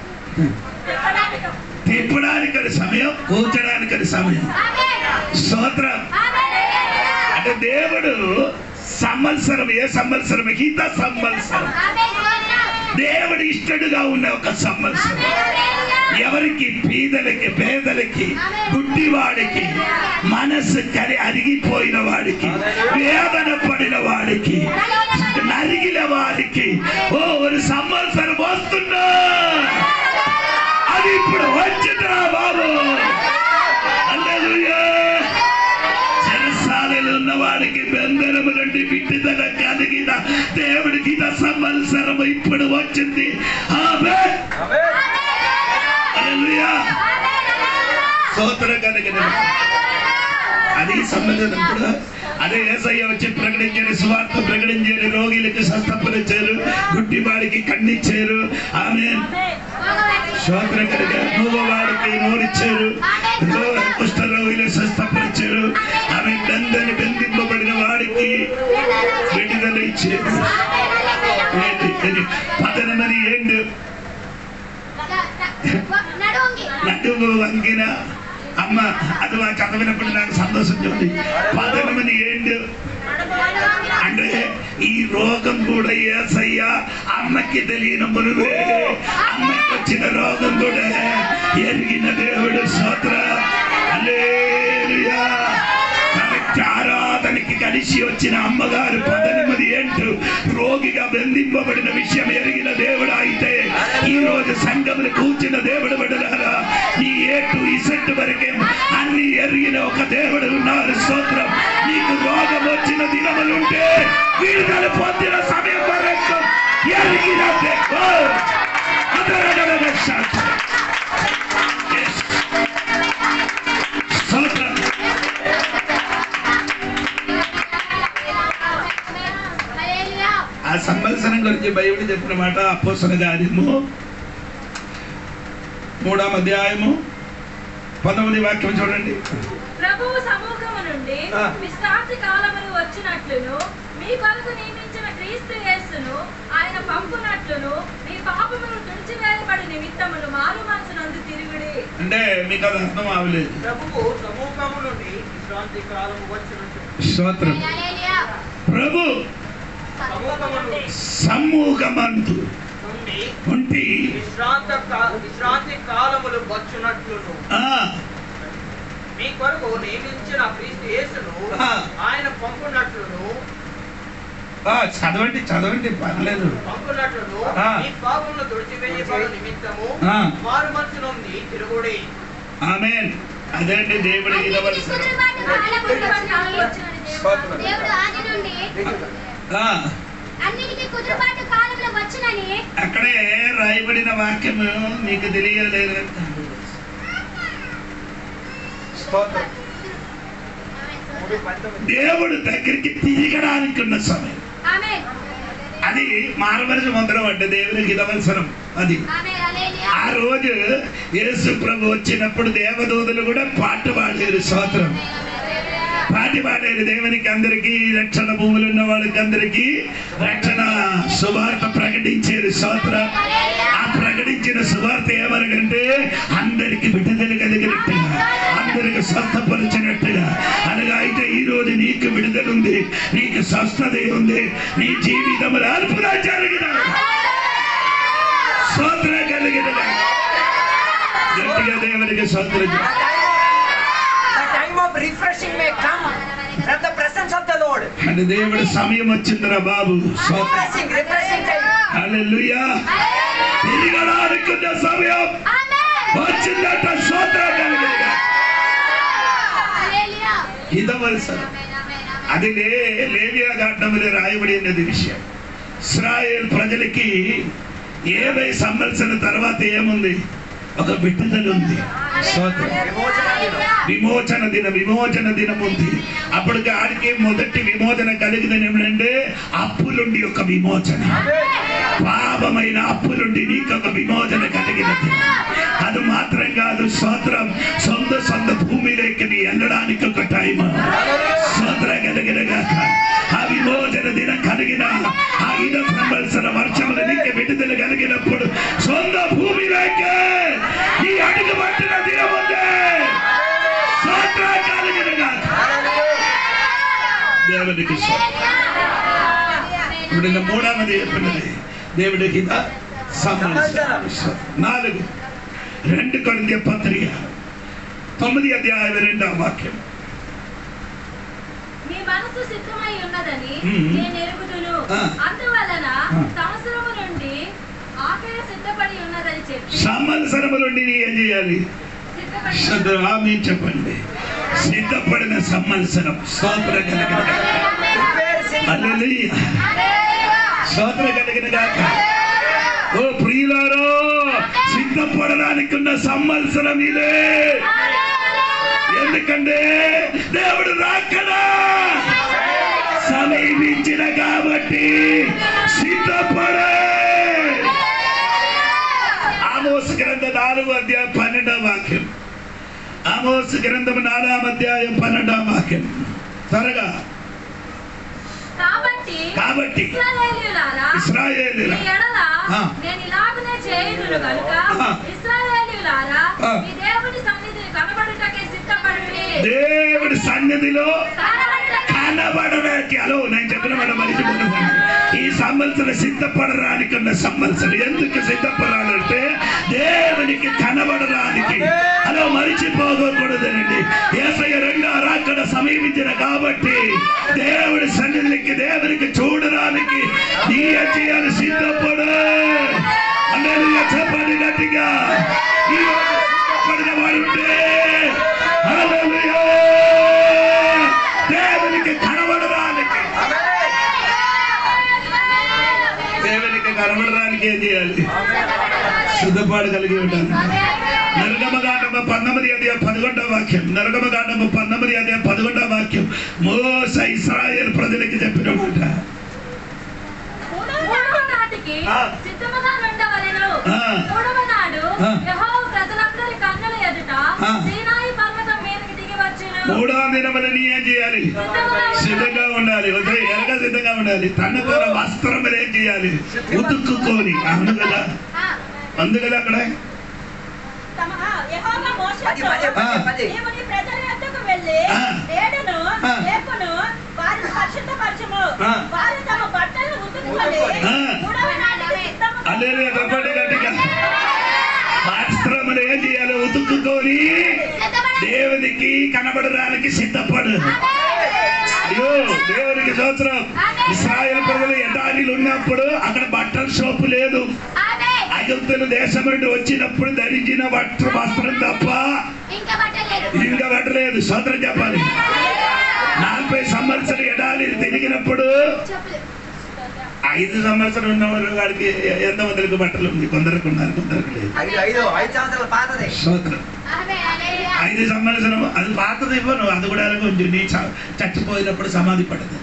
తిప్పడానికి అది సమయం కూర్చడానికి అది సమయం స్తోత్రం అంటే దేవుడు సంవత్సరం ఏ సంవత్సరం హిత సంవత్సరం దేవుడు ఇష్టడుగా ఉన్న ఒక సంవత్సరం ఎవరికి పీదలకి పేదలకి గుడ్డివాడికి మనసు కరి అరిగిపోయిన వాడికి వేదన పడిన వాడికి నరిగిన వాడికి ఓ ఒక సంవత్సరం వస్తున్నా అది ఇప్పుడు వచ్చిందిరా బాబు హల్లెలూయా చెరసాలలో ఉన్న వాడికి బెందరము నుండి విడుదల కలిగిన దేవుడికి ఇద సంవత్సరం ఇప్పుడు వచ్చింది ఆమేన్. ఆమేన్. హల్లెలూయా స్తోత్రం కలిగిన అది సంబంధం ఇప్పుడు అదే ఏసయ్య వచ్చి ప్రకటించారు సువార్త ప్రకటించారు రోగిలకు స్వస్థపరిచారు గుడ్డివాడికి కన్నిచ్చారు ఆమె స్తోత్ర కలిగ మూగవాడికి నోరిచ్చారు కుష్ఠ రోగులు స్వస్థపరిచారు ఆమె బంధని బంధింపబడిన వాడికి విడుదల ఇచ్చారు ఏంటి? ఇది పదనమని ఏండు నడుము వంగిన అమ్మ అది మా చదవినప్పుడు నాకు సంతోషం ఉంది పదనమని ఏండు అంటే ఈ రోగం కూడా ఏసయ్య అమ్మకి తెలియని మునువే అమ్మకి వచ్చిన రోగం కూడా ఎరిగిన దేవుడు స్తోత్ర హల్లెలూయా. కరెక్ట్ ఆరాధనకి కలిసి వచ్చిన అమ్మగారు పద్దెనిమిది ఏంటు రోగిగా బంధింపబడిన విషయం ఎరిగిన దేవుడు అయితే ఈ రోజు సంఘములు కూర్చున్న దేవుడు బిడ్డలారా ఈ ఏటు ఇసెట్టు వరకే అన్ని ఎరిగిన ఒక దేవుడు ఉన్నారు స్తోత్రం నీకు రోగం వచ్చిన దినములుంటే విడుదల పొందిన సమయం వరకు ఎరిగిన దేవుడు. అదరగలగ శాంతి. Yes. స్తోత్రం హల్లెలూయా ఆ సంవత్సరం గురించి బైబిల్ చెప్పిన మాట అపోసన కార్యము మూడవ అధ్యాయము పంతొమ్మిది వాక్యం చూడండి ప్రభువు సమూహము నుండి ఆ. విశ్రాంతి కాలములు వచ్చినట్లును మీ కొరకు నియమించిన క్రీస్తు యేసును ఆయన పంపునట్లును మీ పాపములు తుడిచివేయబడి నిమిత్తమును మారు మనసునందు తిరుగుడి అంటే మీకు అది అర్థం అవ్వలేదు ప్రభువు సమూహము నుండి విశ్రాంతి కాలము వచ్చినట్టు స్తోత్రం హల్లెలూయా ప్రభు సమూహము నుండి సమూహమందు నుండి ఉంటి విశ్రాంత కా- విశ్రాంతి కాలములు వచ్చునట్లును ఆ, మీ కొరకు నియమించిన క్రీస్తు యేసును ఆ. ఆయన పంపునట్లును ఆ, చదవండి చదవండి పర్లేదు పంపునట్లును ఆ. మీ పాపములు తుడిచివేయబడు నిమిత్తము ఆ. మారు మనసు నుండి తిరుగుడి ఆమేన్ అదేంటి దేవుడి అన్నిటికీ ఇదవలసిన కుదురుబాటు కాలములు కుదురుబాటు కాలములు వచ్చినని వచ్చినని స్తోత్రం. దేవుడు ఆది నుండి ఆ, అన్నిటికీ కుదురుబాటు కాలంలో వచ్చునని అక్కడే రాయబడిన వాక్యము మీకు తెలియలేదు స్తోత్రం మూడు పంతొమ్మిది దేవుడు దగ్గరికి తిరగడానికి ఉన్న సమయం ఆమేన్ అది మారవలసి మందిరం అంటే దేవునికి హితవలసరం అది ఆమేన్ హల్లెలూయా ఆ రోజు యేసు ప్రభు వచ్చినప్పుడు దేవదూతలు కూడా పాట పాడారు స్తోత్రం పాటి పాడారు దేవునికి అందరికీ రక్షణ భూములు ఉన్న వాళ్ళకి అందరికీ రక్షణ సువార్త ప్రకటించారు స్తోత్రం ఆ ప్రకటించిన సువార్త ఏమనగంటే అందరికి విడుదల కలిగినట్టుగా అందరికి స్వస్థపరిచినట్టుగా అనగా అయితే ఈ రోజు నీకు విడుదల ఉంది నీకు స్వస్థత ఉంది నీ జీవితం అల్పుగా జరిగిన స్తోత్ర కలిగిన గట్టిగా దేవునికి స్తోత్రం The time of refreshing may come from the presence of the Lord. అని దేవుడు సమయం వచ్చిందిరా బాబు స్తోత్రం Refreshing, refreshing time. హల్లెలూయా తిరగడానికున్న సమయం వచ్చిందట స్తోత్రం కలిగిన హల్లెలూయా హితవలసరం ఆమేన్ ఆమేన్ ఆమేన్ అది లే లేవియా ఘట్టములు రాయబడినది విషయం ఇస్రాయేల్ ప్రజలకి ఏవై సంవత్సరం తర్వాత ఏముంది ఒక విడుదల ఉంది స్తోత్రం విమోచన దిన విమోచన దినం ఉంది అప్పటికి ఆడికి మొదటి విమోచన కలిగిన ఏమిటంటే అప్పులుండి ఒక విమోచన పాపమైన అప్పులుండి నీకు ఒక విమోచన కలిగినది అది మాత్రం కాదు స్తోత్రం సొంత సొంత భూమిలోకి నీ వెళ్ళడానికి ఒక టైం స్తోత్రం కలిగిన గాక ఆ విమోచన దినం కలిగిన ఆ ఇద సంవత్సర వర్షములు నీకు విడుదల కలిగినప్పుడు సొంత భూమిలోకి ఈ అడుగు పట్టిన దినం ఉంది స్తోత్రం కలిగిన గాక దేవునికి స్తోత్రం ఇప్పుడు ఇంకా మూడవది చెప్పినది దేవుడికి ఇదా సంబంధించిన నాలుగు రెండు కొరింథీ పత్రిక తొమ్మిది అధ్యాయం రెండవ వాక్యం మీ మనసు సిద్ధమై ఉన్నదని మ్మ్. నేను ఎరుగుదును ఆ. అందువలన ఆ. సంవత్సరము నుండి ఆఖరి సిద్ధపడి ఉన్నదని చెప్పి సంవత్సరము నుండి నీ ఏం చేయాలి సిద్ధపడి శ్రద్ధ ఆమె చెప్పండి సిద్ధపడిన సంవత్సరం స్తోత్ర కలిగిన గాక. Preparing. హల్లెలూయా. స్తోత్ర కలిగిన గాక ఓ ప్రియులారో సిద్ధపడడానికి ఉన్న సంవత్సరం ఇదే ఎందుకంటే దేవుడు రాకడా సమీపించిన కాబట్టి సిద్ధపడే ఆమోస్ గ్రంథ నాలుగు అధ్యాయం పన్నెండవ వాక్యం ఆమోస్ గ్రంథం నాలుగవ అధ్యాయం పన్నెండవ వాక్యం త్వరగా కాబట్టి కాబట్టి ఇశ్రాయేలీయులారా, ఇశ్రాయేలీయుల మీ ఎడల ఆ. నేను ఇలాగనే చేయుదును కనుక ఆ. ఇశ్రాయేలీయులారా, ఆ. మీ దేవుని సన్నిధిని కనబడుటకే సిద్ధపడుడి దేవుడి సన్నిధిలో కనబడుటకే కనబడడానికి హలో నేను చెప్పిన మాట మరిచిపోతున్నాను ఈ సంవత్సరం సిద్ధపడడానికి ఉన్న సంవత్సరం ఎందుకు సిద్ధపడాలంటే దేవునికి కనబడడానికి అలా మరిచిపోకూడదండి ఏసయ్య రెండో రాకడ సమీపించిన కాబట్టి దేవుడి సన్నిధికి దేవునికి చూడడానికి నీ చేయాలి సిద్ధపడు హల్లెలూయా చెప్పండి గట్టిగా ఈ రోజు సిద్ధపడిన వాడు ఉంటే హల్లెలూయా దేవునికి కనబడడానికి దేవునికి కనబడడానికి ఏం చేయాలి సిద్ధపాటు కలిగి ఉండాలి నరగమగాండమ పంతొమ్మిది అదే పదకొండవ వాక్యం నరగమగాండమ పంతొమ్మిది అదే పదకొండవ వాక్యం మోస ఇస్రాయేల్ ప్రజలకి చెప్పిన మాట మూడవ నాటికి ఆ. సిద్ధముగా ఉండవలెను. ఆ. మూడవ నాడు ఆ. యెహోవా ప్రజలందరి కన్నుల ఎదుట ఆ. సీనాయి పర్వతం మీదకి దిగి వచ్చెను. మూడో దినములని ఏం చేయాలి సిద్ధంగా ఉండాలి ఉదయం ఎనక సిద్ధంగా ఉండాలి తనకున్న వస్త్రం ఏం చేయాలి ఉతుక్కుని అవును కదా ఆ, అందు కదా అక్కడ తమ ఆ, యెహోవా పది మోషేతో, పది పది పది నీవు నీ ప్రజల యొద్దకు వెళ్ళి ఆ. నేడును ఆ. రేపును వారిని పరిశుద్ధపరచుము ఆ. వారు తమ బట్టలను ఉతుకుకొని ఉతుక్కొని. ఆ. మూడవ నాటికి సిద్ధముగా అదే చెప్పండి గట్టిగా వస్త్రములు ఏం చేయాలి ఉతుక్కుని దేవునికి కనబడడానికి సిద్ధపడు అయ్యో దేవునికి సంవత్సరం ఇస్రాయల్ ప్రజలు ఎడారిలు ఉన్నప్పుడు అక్కడ బట్టల షోపు లేదు ఐగుప్తుల దేశం నుండి వచ్చినప్పుడు ధరించిన వస్త్ర వస్త్రం తప్ప ఇంకా పట్టలేదు ఇంకా పట్టలేదు సోదరం చెప్పాలి నలభై సంవత్సరం ఎడారి తిరిగినప్పుడు ఐదు సంవత్సరం ఉన్నవారు వాడికి ఎంత మందికి బట్టలు ఉంది కొందరికి ఉన్నారు కొందరికి లేదు ఐదు ఐదు ఐదు సంవత్సరాల పాతదే సోదరం ఐదు సంవత్సరం అది పాతది ఇవ్వను అది కూడా అలాగే ఉంది నీ చ- చచ్చిపోయినప్పుడు సమాధి పడదు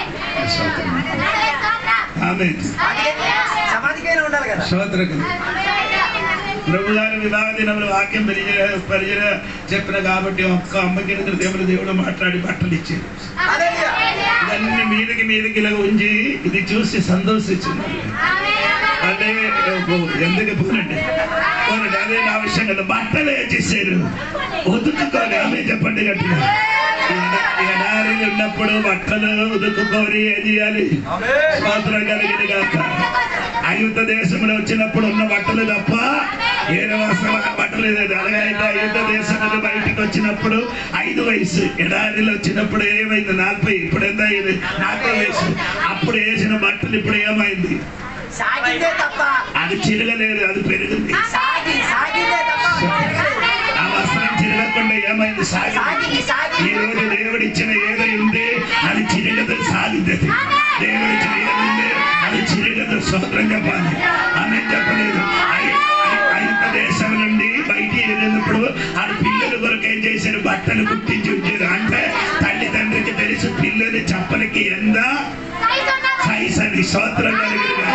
ఆమె సమాధికైనా ఉండాలి కదా సోదర ప్రభు గారి వివాహ దినంలో వాక్యం పరిచయ పరిచయ చెప్పిన కాబట్టి ఒక్క అమ్మకి దేవుడు దేవుడు మాట్లాడి బట్టలు ఇచ్చారు ఇవన్నీ మీదకి మీదకి ఇలా ఉంచి ఇది చూసి సంతోషించింది అంటే ఓ, ఎందుకు పోనండి పోనండి అదే నా విషయం కదా బట్టలు ఏం చేశారు ఉతుక్కోని ఆమె చెప్పండి గట్టిగా ఈ ఎడారిలో ఉన్నప్పుడు బట్టలు ఉతుక్కోని ఏం చేయాలి స్తోత్రం కలిగిన గాక అయుద్ధ దేశంలో వచ్చినప్పుడు ఉన్న బట్టలు తప్ప ఏడు వస్త్రం బట్టలు లేదు అలాగైతే అయుద్ధ దేశం నుండి బయటికి వచ్చినప్పుడు ఐదు వయసు ఎడారిలో వచ్చినప్పుడు ఏమైంది నలభై ఇప్పుడు ఎంత అయింది నలభై వయసు అప్పుడు వేసిన బట్టలు ఇప్పుడు ఏమైంది సాగిందే తప్ప అది చిరగలేదు అది పెరిగింది సాగి సాగిందే తప్ప తిరగలేదు. ఆ వస్త్రం చిరగకుండా ఏమైంది సాగి సాగింది ఈ సాగింది రోజు దేవుడు ఇచ్చిన ఏదై ఉంది అది చిరగదు సాగుతుంది దేవుడు ఇచ్చిన ఏది ఉంది అది చిరగదు స్వతంత్రం చెప్పాలి ఆమె చెప్పలేదు ఐ- ఐ- ఐదు దేశం నుండి బయటికి వెళ్ళినప్పుడు ఆ పిల్లల కొరకు ఏం చేశారు బట్టలు కుట్టించి ఉంచారు అంటే తల్లిదండ్రికి తెలుసు పిల్లలు చెప్పలకి ఎంత సైజ్ అని స్తోత్రం కలిగిన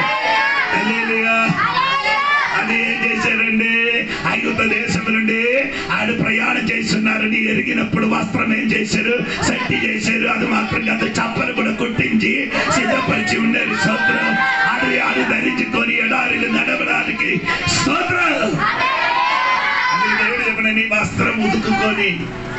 అది ఏం చేశారండి ఐగుప్త దేశం నుండి ఆడు ప్రయాణం చేస్తున్నారని ఎరిగినప్పుడు వస్త్రం ఏం చేశారు సట్టి చేశారు అది మాత్రం కాదు చప్పలు కూడా కుట్టించి సిద్ధపరిచి ఉండేది స్తోత్రం అది అది ధరించుకొని ఎడారిలు నడవడానికి స్తోత్రం అది దేవుడు చెప్పిన నీ వస్త్రం ఉతుకుకొని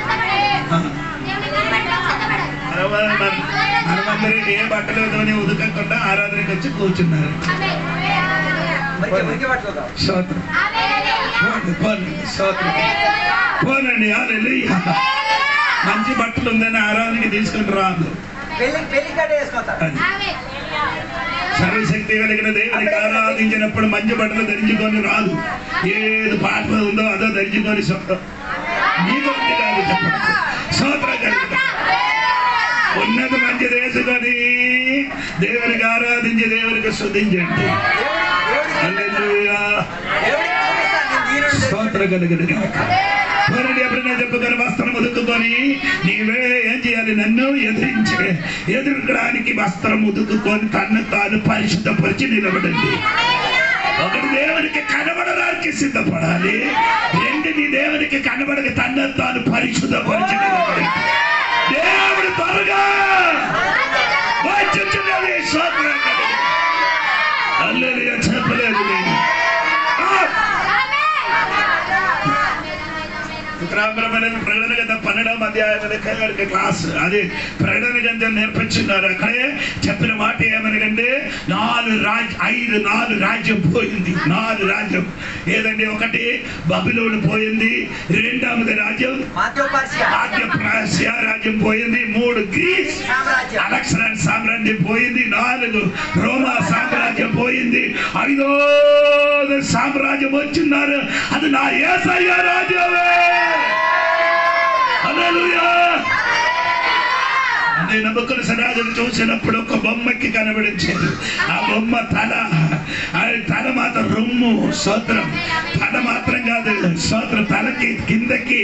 మనమందరూ ఏ బట్టలతోనే ఉదకకుండా ఆరాధనకి వచ్చి కూర్చున్నారు మురికి మురికి పట్టుకోదాం స్తోత్రం పోండి, పోండి, స్తోత్రం పోనండి హల్లెలూయా. మంచి బట్టలు ఉందని ఆరాధనకి తీసుకుని రాదు పెళ్లి పెళ్లి కట్ట వేసుకుంటారు అది సర్వశక్తి కలిగిన దేవునికి ఆరాధించినప్పుడు మంచి బట్టలు ధరించుకొని రాదు ఏది పాట ఉందో అదో ధరించుకొని సొంతం మీ గురించి కాదు చెప్పండి స్తోత్రం కలిగిన ఉన్నది మంచి వేసుకొని దేవునికి ఆరాధించి దేవునికి శుద్ధించండి హల్లెలూయా. దేవుడికి చూపిస్తాను నేను దీనుడిని స్తోత్రం కలిగిన గాక. పోరండి ఎప్పుడైనా చెప్పుకొని వస్త్రం ఉదుకుకొని నీవే ఏం చేయాలి నన్ను ఎదిరించే ఎదుర్కడానికి వస్త్రం ఉదుకుకొని తన్ను తాను పరిశుద్ధపరిచి నిలబడండి ఒకటి దేవునికి కనబడడానికి సిద్ధపడాలి రెండు నీ దేవునికి కనబడక తన్ను తాను పరిశుద్ధపరిచి నిలబడండి దేవుడు త్వరగా వచ్చుచున్నది స్తోత్రం కలిగిన హల్లెలూయా చెప్పలేదు నేను ఆ! స్తోత్రాంబరమైన ప్రకటన గంధం పన్నెండవ అధ్యాయం క్లాస్ అది ప్రకటన గంధం నేర్పించున్నారు అక్కడే చెప్పిన మాట ఏమనగంటే నాలుగు రాజ్ ఐదు నాలుగు రాజ్యం పోయింది నాలుగు రాజ్యం ఏదండి ఒకటి బబులోను పోయింది రెండవది రాజ్యం మాతో పర్షియా ఆద్య ప్రాస్య రాజ్యం పోయింది మూడు గ్రీస్ సామ్రాజ్యం అలెక్సాండర్ సామ్రాజ్యం పోయింది నాలుగు రోమా సామ్రాజ్యం పోయింది ఐదో సామ్రాజ్యం వచ్చిన్నారు అది నా ఏసయ్య రాజ్యమే హల్లెలూయా అదే నమ్మకుల సరాజులు చూసినప్పుడు ఒక బొమ్మకి కనబడించారు ఆ బొమ్మ తల ఆ తల మాత్రం రొమ్ము సోత్రం తల మాత్రం కాదు సోత్రం తలకి కిందకి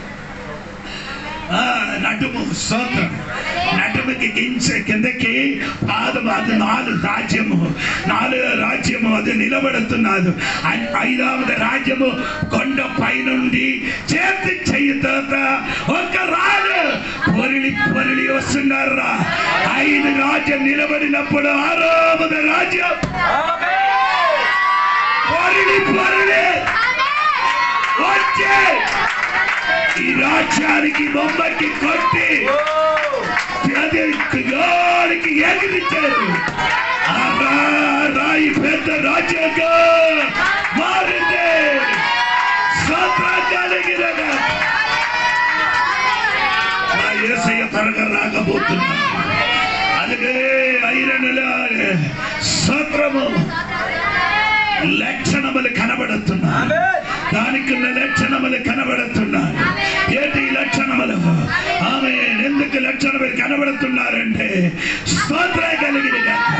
ఆ, నడుము స్తోత్రం నడుముకి కించ కిందకి పాదం అది నాలుగు రాజ్యము నాలుగు రాజ్యము అది నిలబడుతున్నది ఐ- ఐదవది రాజ్యము కొండ పైనుండి చేతి చెయ్యితోత ఒక రాజు పొరిలి పొరిలి వస్తున్నారు రా ఐదు రాజ్యం నిలబడినప్పుడు ఆరోవది రాజ్యం పొరిలి పొరిలి వచ్చే ఈ రాజ్యానికి బొమ్మకి కొట్టి అది గాలికి ఎగిరించారు ఆ రా- రాయి పెద్ద రాజ్యంగా మారింది స్వతంత్రానికి నా ఏసయ్య త్వరగా రాకపోతున్నా అందుకే ఐరనుల సత్రము లక్షణములు కనబడుతున్నాయి దానికి ఉన్న లక్షణములు కనబడుతున్నాయి ఏంటి ఈ లక్షణములు ఆమె ఎందుకు లక్షణములు కనబడుతున్నారంటే స్తోత్ర కలిగిన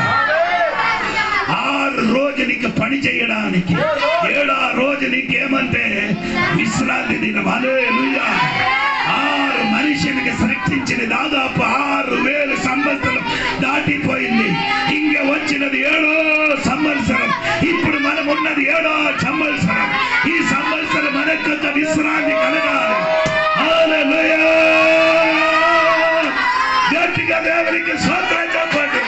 ఆరు రోజు నీకు పని చేయడానికి ఏడో రోజు నీకేమంటే విశ్రాంతి దినం హల్లెలూయా ఆరు మనిషినికి సృష్టించిన దాదాపు ఆరు వేలు సంవత్సరం దాటిపోయింది ఇంక వచ్చినది ఏడో సంవత్సరం ఇప్పుడు మనం ఉన్నది ఏడో సంవత్సరం ఈ సంవత్సరం మనకు కొంత విశ్రాంతి కలగాలి హల్లెలూయా గట్టిగా దేవునికి స్వాతంత్రం చెప్పండి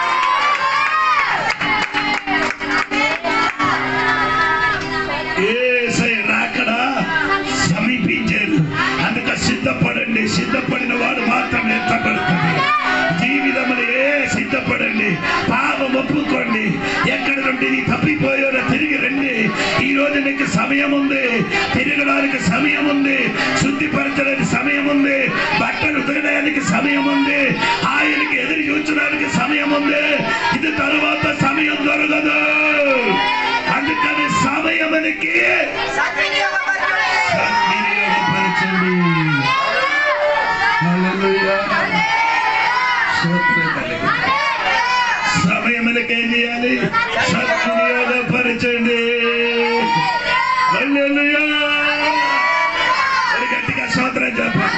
ఏసై రాకడా సమీపించారు అందుక సిద్ధపడండి సిద్ధపడిన వాడు మాత్రం ఎత్తబడుతుంది జీవితములు ఏ సిద్ధపడండి పాపం ఒప్పుకోండి ఎక్కడి నుండి నీ తప్పిపోయారో తిరిగి రండి ఈ రోజు నీకు సమయం ఉంది తిరగడానికి సమయం ఉంది శుద్ధిపరచడానికి సమయం ఉంది బట్టలు ఉతకడానికి సమయం ఉంది ఆయనకి ఎదురు చూచడానికి సమయం ఉంది ఇది తరువాత సమయం దొరకదు అందుకని సమయమునికి సద్వినియోగపరచుడి. సద్వినియోగపరచండి హల్లెలూయా. స్తోత్రం కలుగును. సమయములకు ఏం చేయాలి సద్వినియోగపరచండి హల్లెలూయా. మరి గట్టిగా స్తోత్రం చెప్పండి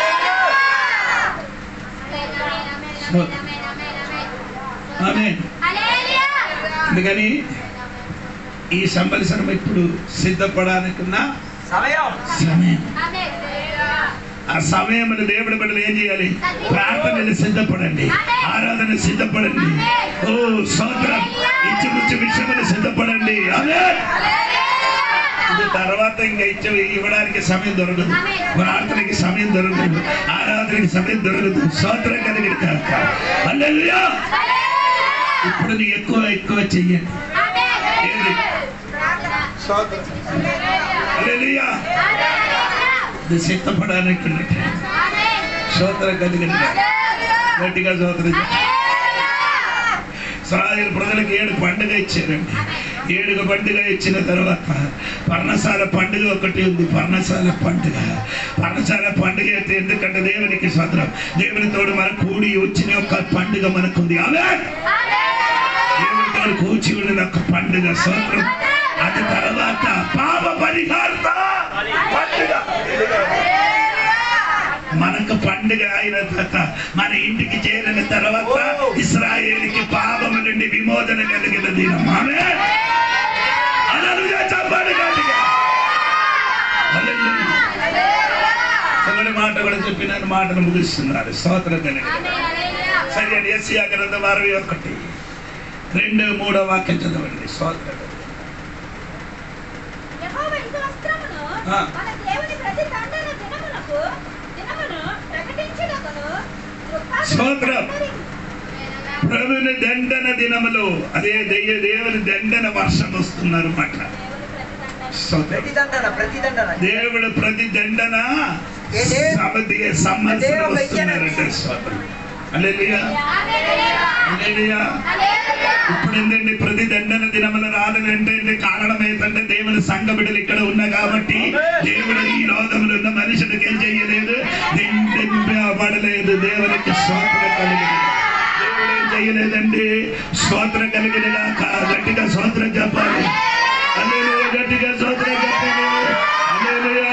ఆమేన్. అందుకని ఈ సంవత్సరం ఇప్పుడు సిద్ధపడాలనుకున్న సమయం సమయం ఆ సమయంలో దేవుడి బిడ్డలు ఏం చేయాలి ప్రార్థనలు సిద్ధపడండి ఆరాధన సిద్ధపడండి ఓ స్తోత్రం ఇచ్చిపుచ్చి విషయములు సిద్ధపడండి అదే ఇది తర్వాత ఇంకా ఇచ్చ ఇవ్వడానికి సమయం దొరకదు ప్రార్థనకి సమయం దొరకదు ఆరాధనకి సమయం దొరకదు స్తోత్రం కలిగిన కాక హల్లెలూయా ఇప్పుడు నీ ఎక్కువ ఎక్కువ చెయ్యండి ఏది హల్లెలూయా ఇది సిద్ధపడానికి ఉన్నట్టు. స్తోత్రం కలిగిన కాక. గట్టిగా స్తోత్రం చేయండి. ఇస్రాయేల్ ప్రజలకు ఏడు పండుగ ఇచ్చారండి ఏడుగు పండుగ ఇచ్చిన తర్వాత పర్ణశాల పండుగ ఒకటి ఉంది పర్ణశాల పండుగ పర్ణశాల పండుగ అయితే ఎందుకంటే దేవునికి స్వతంత్రం దేవుని తోడు మన కూడి వచ్చిన ఒక పండుగ మనకుంది ఆమె దేవుని తోడు కూర్చి ఉన్న ఒక పండుగ స్వతంత్రం అది తర్వాత పాప పరిహారత పండుగ మనకు పండుగ అయిన తర్వాత మన ఇంటికి చేరిన తర్వాత ఇస్రాయేలుకి పాపము నుండి విమోచన కలిగిన దినం ఆమె హల్లెలూయా చెప్పండి గట్టిగా. హల్లెలూయా. చివరి మాట కూడా చెప్పిన మాటను ముగిస్తున్నారు స్తోత్రం కలిగిన సరే అని ఎస్సీ గ్రంథం అరవై ఒకటి రెండు మూడో వాక్యం చదవండి స్తోత్రం యెహోవా ఇందు వస్త్రమును ఆ. మన దేవుని ప్రతి దండన స్తోత్రం ప్రభుని దండన దినములో అదే దెయ్య దేవుని దండన వర్షం వస్తుందన్నమాట స్తోత్రం ప్రతిదండన ప్రతిదండన దేవుడు ప్రతి దండన ఏ దే- సమధియ సంవత్సరం దేవుడు వస్తున్నారంటే స్తోత్రం హల్లెలూయా హల్లెలూయా ఇప్పుడు ఏంటండి ప్రతి దండన దినముల రాదంటే కారణం ఏంటంటే దేవుని సంఘ బిడ్డలు ఇక్కడ ఉన్నా కాబట్టి దేవుడు ఈ లోకంలో ఉన్న మనుషుడికి ఏం చెయ్యలేదు పడలేదు దేవునికి స్తోత్ర కలిగిన దేవుడు ఏం చెయ్యలేదండి స్తోత్ర కలిగిన గట్టిగా స్తోత్రం చెప్పాలి హల్లెలూయా గట్టిగా స్తోత్రం చెప్పాలి హల్లెలూయా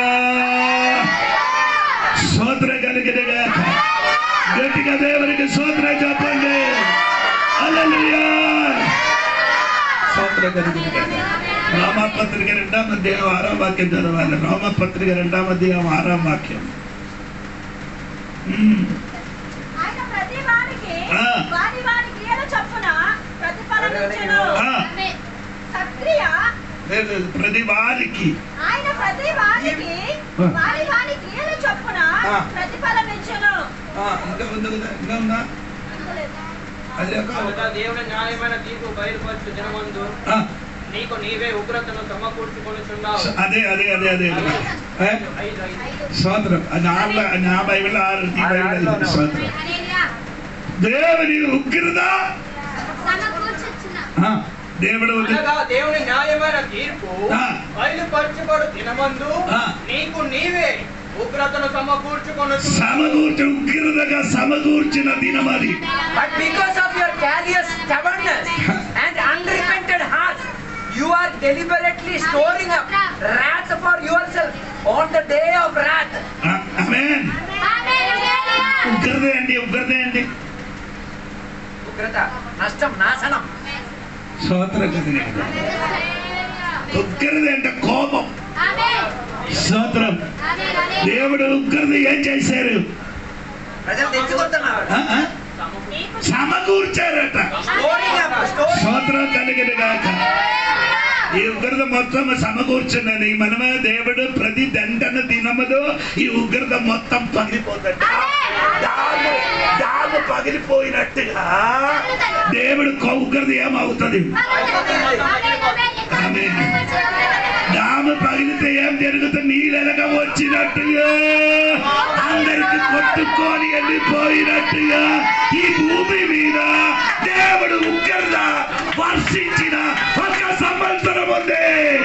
స్తోత్ర కలిగిన గాక గట్టిగా దేవునికి స్తోత్రం చెప్పండి హల్లెలూయా స్తోత్ర కలిగిన గాక రామపత్రిక రెండాం అధ్యాయం ఆరాం వాక్యం చదవాలి రామపత్రిక రెండాం అధ్యాయం ఆరాం వాక్యం మ్మ్. ఆయన ప్రతి వానికి ఆ. వారి వారి క్రియల చొప్పున ప్రతిఫలం ఇచ్చెను. ఆ, సత్క్రియ లేదు, లేదు, ప్రతి వారికి ఆయన ప్రతి వారికి ఆ. వారి వారి క్రియల చొప్పున ఆ. ప్రతిఫలం ఇచ్చెను. ఆ, ఇంకా ఉంది కదా ఇంకా ఉందా అది ఒక కనుక దేవుని న్యాయమైన తీర్పు బయలుపరచు దినమందు ఆ, నీకు నీవే ఉగ్రతను సమకూర్చుకొనుచున్నావు అదే అదే అదే అదే ఏ? ఐదు ఐదు స్వాతంత్రం నా నా బైబిల్ ఆరు నీ బైబిల్ ఐదు. స్వాతంత్రం దేవుని ఉగ్రత ఆ, దేవుడు ఉగ్ర- అనగా దేవుని న్యాయమైన తీర్పు ఆ. బయలుపరచబడు దినమందు ఆ. నీకు నీవే ఉగ్రతను సమకూర్చుకొను సమకూర్చి ఉగ్రతగా సమకూర్చిన దినం అది But because of your careless stubbornness and unrepented heart, you are deliberately storing up wrath for yourself on the day of wrath. ఆ- ఆమేన్ ఉగ్రత అండి ఉగ్రత అండి ఉగ్రత నష్టం నాశనం స్తోత్ర ఉగ్రత అంటే కోపం స్తోత్రం దేవుడు ఉగ్రత ఏం చేశారు ప్రజలు తెచ్చుకుంటున్నారు ఆ, ఆ? సమకూర్చారట స్టోరింగ్ అప్ స్టోరింగ్ స్తోత్రం కలిగిన గాక ఈ ఉగ్రత మొత్తం సమకూర్చున్నది మనమే దేవుడు ప్రతి దండన దినములో ఈ ఉగ్రత మొత్తం పగిలిపోతాడు డాము డాము పగిలిపోయినట్టుగా దేవుడు కొ- ఉగ్రత ఏమవుతుంది డాము పగిలితే ఏం జరుగుతుంది నీళ్ళగా వచ్చినట్టుగా అందరికి కొట్టుకొని వెళ్ళిపోయినట్టుగా ఈ భూమి మీద దేవుడు ఉగ్రత వర్షించిన ఒక సంవత్సరం ఉంది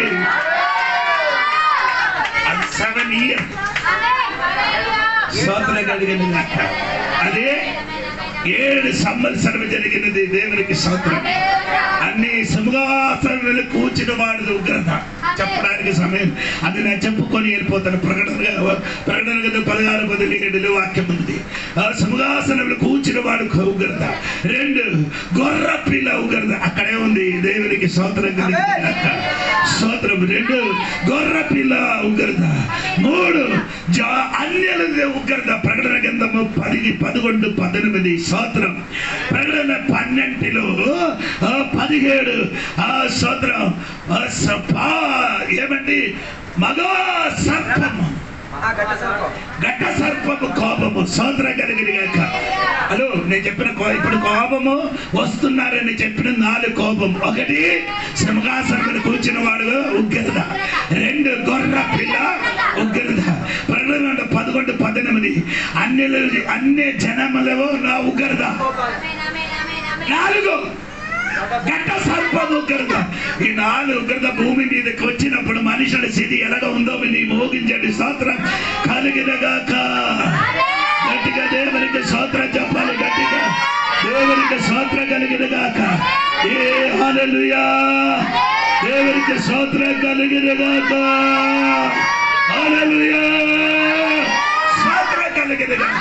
అది సెవెన్ ఇయర్ స్తోత్ర కలిగిన గాక. అదే ఏడు సంవత్సరం జరిగినది దేవునికి స్తోత్రం అన్ని సింహాసనం కూర్చిన వాడు ఉగ్రత చెప్పడానికి సమయం అది నేను చెప్పుకొని వెళ్ళిపోతాను ప్రకటన ప్రకటన గది పదహారు పదిహేడులో వాక్యం ఉంది ఆ సింహాసనంలో కూర్చిన వాడు ఉగ్రత రెండు గొర్ర పిల్ల ఉగ్రత అక్కడే ఉంది దేవునికి స్తోత్రం కలిగింది గాక. స్తోత్రం రెండు గొర్ర పిల్ల ఉగ్రత మూడు జా అన్యుల ఉగ్రత ప్రకటన గ్రంథము పది పదకొండు పద్దెనిమిది స్తోత్రం ప్రకటన పన్నెండులో ఆ, పదిహేడు ఆ స్తోత్రం ఆ సపా ఏమండి మగా సర్పము మహాఘట సర్పం ఘట సర్పము కోపము సోదర కలిగిన హలో నేను చెప్పిన కో- ఇప్పుడు కోపము వస్తున్నారని చెప్పిన నాలుగు కోపం ఒకటి సింహాసనం కూర్చున్న వాడు ఉగ్రత రెండు గొర్ర పిల్ల ఉగ్రత ప్రకటన పదకొండు పద్దెనిమిది అన్ని అన్ని జనములలో నా ఉగ్రత నాలుగు ఘట సర్పం ఉగ్రత ఈ నాలుగు ఉగ్రత భూమి మీదకి వచ్చినప్పుడు మనుషుల స్థితి ఎలాగ ఉందో నీ మోగించండి స్తోత్రం కలిగినగాక గట్టిగా దేవునికి స్తోత్రం చెప్పాలి గట్టిగా దేవునికి స్తోత్రం కలిగినగాక ఏ హల్లెలూయా దేవునికి స్తోత్రం కలిగినగాక హల్లెలూయా స్తోత్రం కలిగినగాక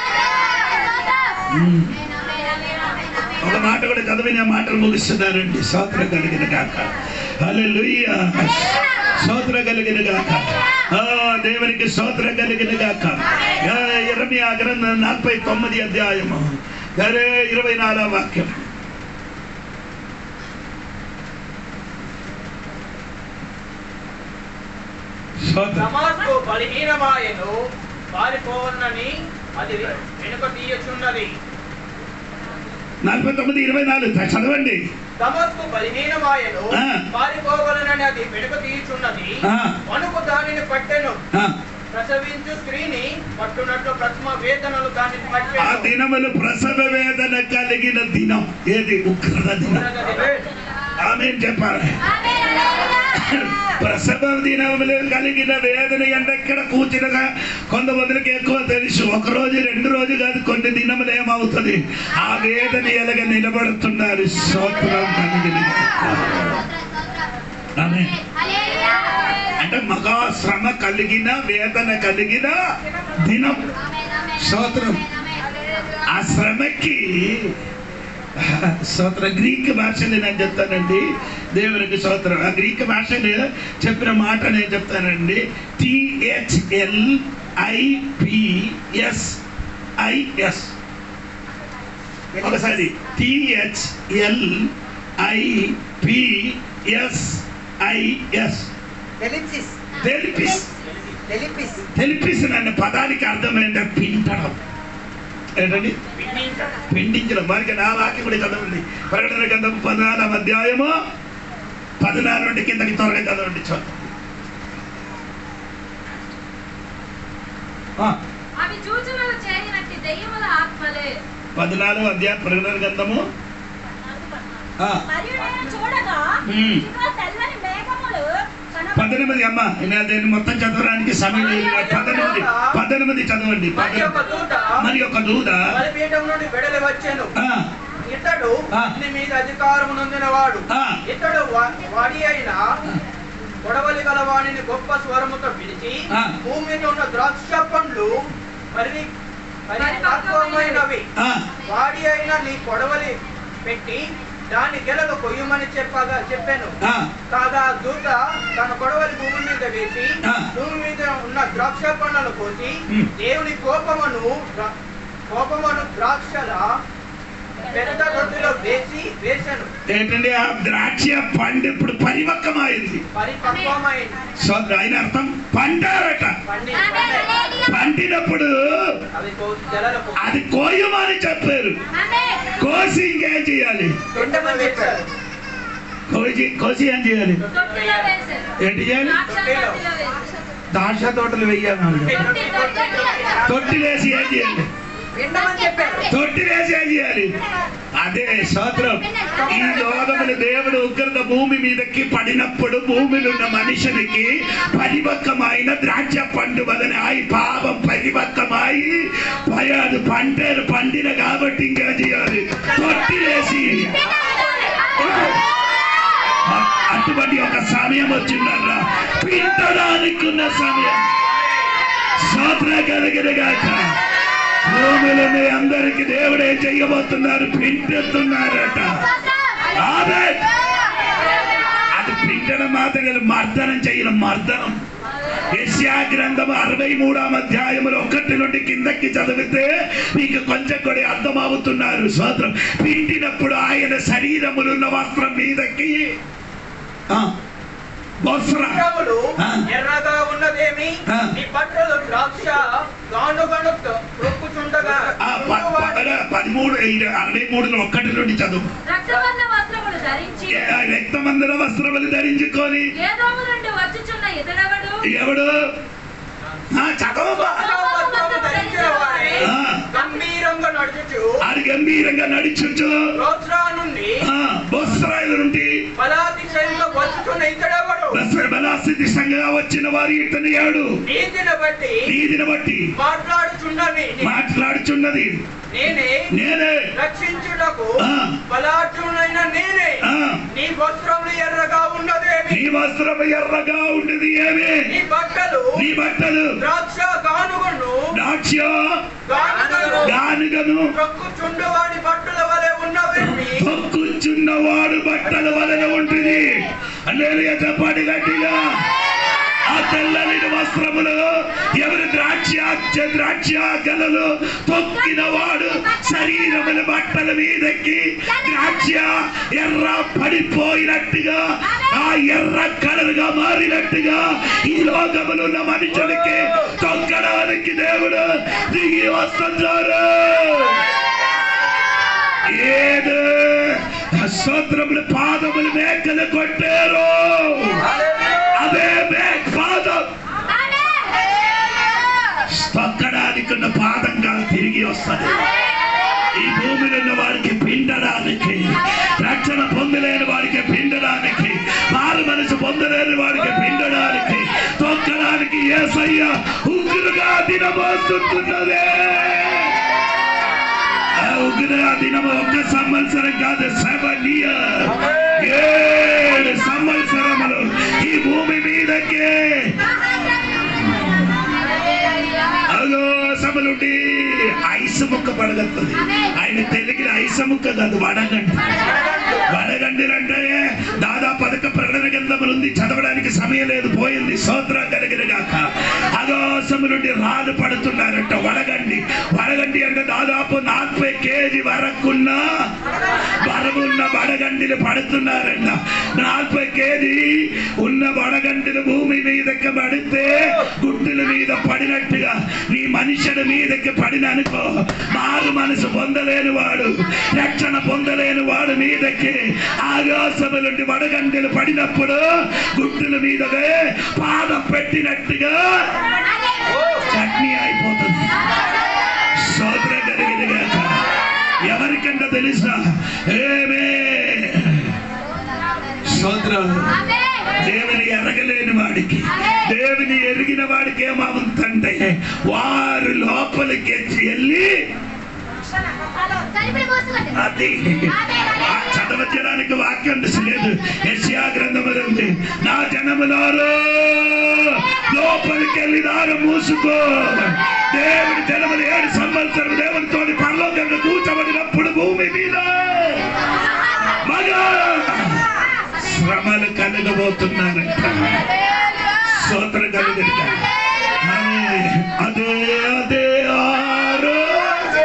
ఒక మాట కూడా చదివి నా మాటలు ముగిస్తున్నారండి స్తోత్రం కలిగిన గాక హల్లెలూయా స్తోత్ర కలిగిన గాక ఆ దేవునికి స్తోత్ర కలిగిన గాక ఆ, ఇర్మియా గ్రంథం నలభై తొమ్మిది అధ్యాయము అరే ఇరవై నాలుగో వాక్యం స్తోత్రం సమాజకు బలహీనమాయను పారిపోవన్నని అది వెనుక తీయచున్నది నలభై తొమ్మిది ఇరవై నాలుగు చదవండి తమస్కు బలహీనమాయను ఆ. పారిపోవలనని అది వెనుక తీయుచున్నది ఆ. వణుకు దానిని పట్టెను ఆ, ప్రసవించు స్త్రీని పట్టునట్లు ప్రథమ వేదనలు దానిని ఆ పట్టెను దినములు ప్రసవ వేదన కలిగిన దినం ఏది ఉగ్రత దినం ఆమె చెప్పాలి ప్రసవ దినములు కలిగిన వేదన ఎండెక్కడ కూర్చునగా కొంతమందికి ఎక్కువ తెలుసు ఒక రోజు రెండు రోజు కాదు కొన్ని దినములు ఏమవుతుంది ఆ వేదన ఎలాగ నిలబడుతున్నారు స్తోత్రం కలిగిన ఆమె అంటే మగా శ్రమ కలిగిన వేదన కలిగిన దినం స్తోత్రం ఆ శ్రమకి స్తోత్ర గ్రీక్ భాషలో నేను చెప్తానండి దేవునికి స్తోత్రం ఆ గ్రీక్ భాషలో చెప్పిన మాట నేను చెప్తానండి టిహెచ్ఎల్ ఐపిఎస్ ఐఎస్ ఒకసారి టిహెచ్ఎల్ ఐపిఎస్ ఐఎస్ Ellipsis. తెలిపిస్ Ellipsis. తెలిపిసిన అనే పదానికి అర్థమైంది పిండడం ఏంటండి విన్నించడం. పిండించడం వారికి నా వాక్యం కూడా చదవండి ప్రకటన గ్రంథం పద్నాలుగు అధ్యాయము పద్నాలుగు నుండి కిందకి త్వరగా చదవండి చదువు ఆ, అవి సూచనలు చేయనట్టి దెయ్యముల ఆత్మలే పద్నాలుగు అధ్యాయ ప్రకటన గ్రంథము ఆ, మరియు నేను చూడగా ఉమ్. ఇదిగో తెల్లని మేఘములు కనబ- పద్దెనిమిది అమ్మ నేను దీన్ని మొత్తం చదవడానికి సమయం లేదు పద్దెనిమిది పద్దెనిమిది చదవండి మరి ఒక పద్దెనిమిది దూత మరి ఒక దూత బలిపీఠం నుండి వెడలి వచ్చాను ఆ, ఇతడు ఆ. అగ్ని మీద అధికారం నొందినవాడు ఆ. ఇతడు వా- వాడి అయిన గొడవలి గల వాణిని గొప్ప స్వరముతో పిలిచి ఆ. భూమి మీద ఉన్న ద్రాక్ష పండ్లు మరి పరిపక్వమైనవి ఆ, వాడి అయిన నీ కొడవలి పెట్టి దాని గెలలు కొయ్యమని చెప్పగా చెప్పాను ఆ, కాగా దూత తన కొడవలి భూమి మీద వేసి ఆ. భూమి మీద ఉన్న ద్రాక్ష పండ్లను కోసి ఉమ్. దేవుని కోపమును ద్రా- కోపమును ద్రాక్షల పెద్ద రొట్టెలో వేసి వేశాను ఏంటండి ఆ ద్రాక్ష పండు ఇప్పుడు పరిపక్వమైంది పరిపక్వమైంది సో దాని అర్థం పండారట పండి పండాయి. పండినప్పుడు అవి కో- గెలలకు అది కోయమని చెప్పారు కోసి ఇంకేం చేయాలి ఎండమని చెప్పారు కోసి కోసి ఏం చేయాలి తొట్టిలో వేశారు ఏంటి చేయాలి ద్రాక్ష తొట్టిలో వేశారు దాక్ష తోటలు వెయ్యాలి తొట్టి తొట్టి తొట్టిలేసి ఏం చేయాలి ఎండమని చెప్పారు తొట్టిలేసి ఏం చేయాలి అదే స్తోత్రం ఈ లోకములు దేవుడు ఉగ్రత భూమి మీదకి పడినప్పుడు భూమిలో ఉన్న మనుషునికి పరిపక్వమైన ద్రాక్ష పండు వలన ఈ పాపం పరిపక్వమై పయాదు పంటలు పండిన కాబట్టి ఇంకా చేయాలి తొట్టిలేసి అటువంటి ఒక సమయం వచ్చిందన్న పిండడానికి ఉన్న సమయం స్తోత్ర కలిగిన గాక భూమిలో మీ అందరికి దేవుడు ఏం చెయ్యబోతున్నారు పిండుతున్నారట ఆమేన్. అది పిండడం మాత్రం మర్దనం చేయడం మర్దనం యెషయా గ్రంథం అరవై మూడవ అధ్యాయములు ఒకటి నుండి కిందకి చదివితే మీకు కొంచెం కూడా అర్థమవుతున్నారు సోదరం పిండినప్పుడు ఆయన శరీరములున్న వస్త్రం మీదకి ఆ, వస్త్ర వస్త్రములు ఆ. ఎర్రగా ఉన్నదేమి ఆ. నీ బట్టలు ద్రాక్ష గానుగను రొక్కుచుండగా ఆ, ప- ప- పదమూడు ఇర- అరవై మూడులో ఒక్కటి నుండి చదువు రక్తవర్ణ వస్త్రములు ధరించి ఏ- రక్తమందర వస్త్రములు ధరించుకొని ఏదోము నుండి వచ్చుచున్న ఇతడెవడు ఎవడు ఆ, చదవమ్మా. వస్త్రము ధరించిన వాడే ఆ, గంభీరంగా నడుచుచు ఆడు గంభీరంగా నడుచుచు రోత్రా నుండి ఆ, బొస్రాయిల నుండి బలాతిశయంగా వచ్చుచున్న ఇతడెవడు బస్ర బలాస్థితి సంఘంగా వచ్చిన వారు ఇతని ఏడు నీతిని బట్టి నీతిని బట్టి మాట్లాడుచున్నది మాట్లాడుచున్నది నేనే నేనే రక్షించుటకు ఆ. బలాఢ్యునైన నేనే ఆ, నీ వస్త్రములు ఎర్రగా ఉన్నదేమి నీ వస్త్రం ఎర్రగా ఉండేది ఏమి నీ బట్టలు నీ బట్టలు ద్రాక్ష గానుగను ద్రాక్ష గానుగను గానుగను రొక్కుచుండు వాడి బట్టల వలె ఉన్నవేమి తొక్కుచున్నవాడు బట్టల వలన ఉంటుంది అల్లేలుయ చెప్పాడు గట్టిగా ఆ తెల్లని వస్త్రములు ఎవరు ద్రాక్ష ద్రాక్ష గలలు తొక్కిన వాడు శరీరముల బట్టల మీదకి ద్రాక్ష ఎర్ర పడిపోయినట్టుగా ఆ ఎర్ర కలరుగా మారినట్టుగా ఈ లోకములో ఉన్న మనుషులకి తొక్కడానికి దేవుడు దిగి వస్తున్నారు ఏదో స్తోత్రములు పాదములు మేకలు కొట్టారు అదే మేక పాదం తొక్కడానికి ఉన్న పాదంగా తిరిగి వస్తుంది ఈ భూమిలో ఉన్న వారికి పిండడానికి రక్షణ పొందలేని వారికి పిండడానికి మారు మనసు పొందలేని వారికి పిండడానికి తొక్కడానికి ఏసయ్య ఉగ్రుగా దినమోస్తున్నదే ఆ ఉగ్ర దినము ఒక్క సంవత్సరం కాదు సెవెన్ ఇయర్ ఏడు సంవత్సరములు ఈ భూమి మీదకే ఆలోసములుండి ఐసు ముక్క పడగలుగుతుంది ఆయన తెలుగులో ఐసు ముక్క కాదు వడగండి వడగండి అంటే దాదాపు పథక ప్రకటన గ్రంథములు ఉంది చదవడానికి సమయం లేదు పోయింది సోత్రం కలిగిన గాక ఆకాశము నుండి రాళ్ళు పడుతున్నారంట వడగండి వడగండి అంటే దాదాపు నలభై కేజీ వరకున్న బరువున్న వడగండిలు పడుతున్నారంట నలభై కేజీ ఉన్న వడగండిలు భూమి మీదకి పడితే గుడ్డుల మీద పడినట్టుగా నీ మనుషుల మీదకి పడిన అనుకో మారు మనసు పొందలేని వాడు రక్షణ పొందలేని వాడు మీదకి ఆకాశము నుండి వడగండిలు పడినప్పుడు గుడ్డుల మీదకే పాదం పెట్టినట్టుగా చట్నీ అయిపోతుంది సోదర కలిగిన ఎవరికంట తెలుసా ఏమే సోదరం దేవుని ఎరగలేని వాడికి దేవుని ఎరిగిన వాడికి ఏమవుతుందంటే వారు లోపలికి వెళ్ళి అది ఆ చదవచ్చడానికి వాక్యం లేదు యెషయా గ్రంథములో ఉంది నా జనములారు లోపలికి వెళ్ళి దారు మూసుకో దేవుడి జనములు ఏడు సంవత్సరం దేవునితో పరలోకంలో కూర్చబడినప్పుడు భూమి మీద మగా శ్రమలు కలగబోతున్నారంట స్తోత్రం కలిగిన అదే అదే ఆ రోజు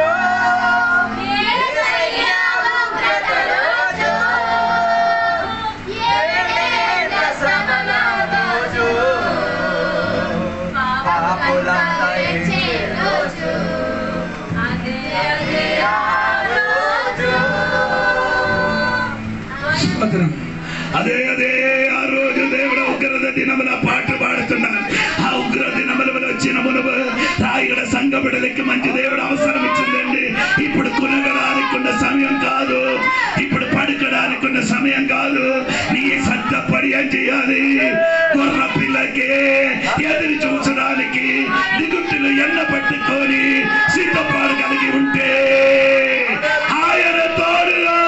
స్తోత్రం అదే అదే ఆ రోజు దేవుడు ఉగ్రత దినముల పాటలు పాడుతున్నారు ఆ ఉగ్ర దినముల వచ్చిన మునుపు రాయుడ సంఘ బిడ్డలకి మంచి దేవుడు అవసరం ఇచ్చిందండి ఇప్పుడు కునగడానికి ఉన్న సమయం కాదు ఇప్పుడు పడుకోడానికి ఉన్న సమయం కాదు నీ సత్తపడి ఏం చేయాలి గుర్ర పిల్లకి ఎదురు చూసడానికి దిగుట్టులు ఎన్న పట్టుకొని సిద్ధపాడు కలిగి ఉంటే ఆయన తోడుగా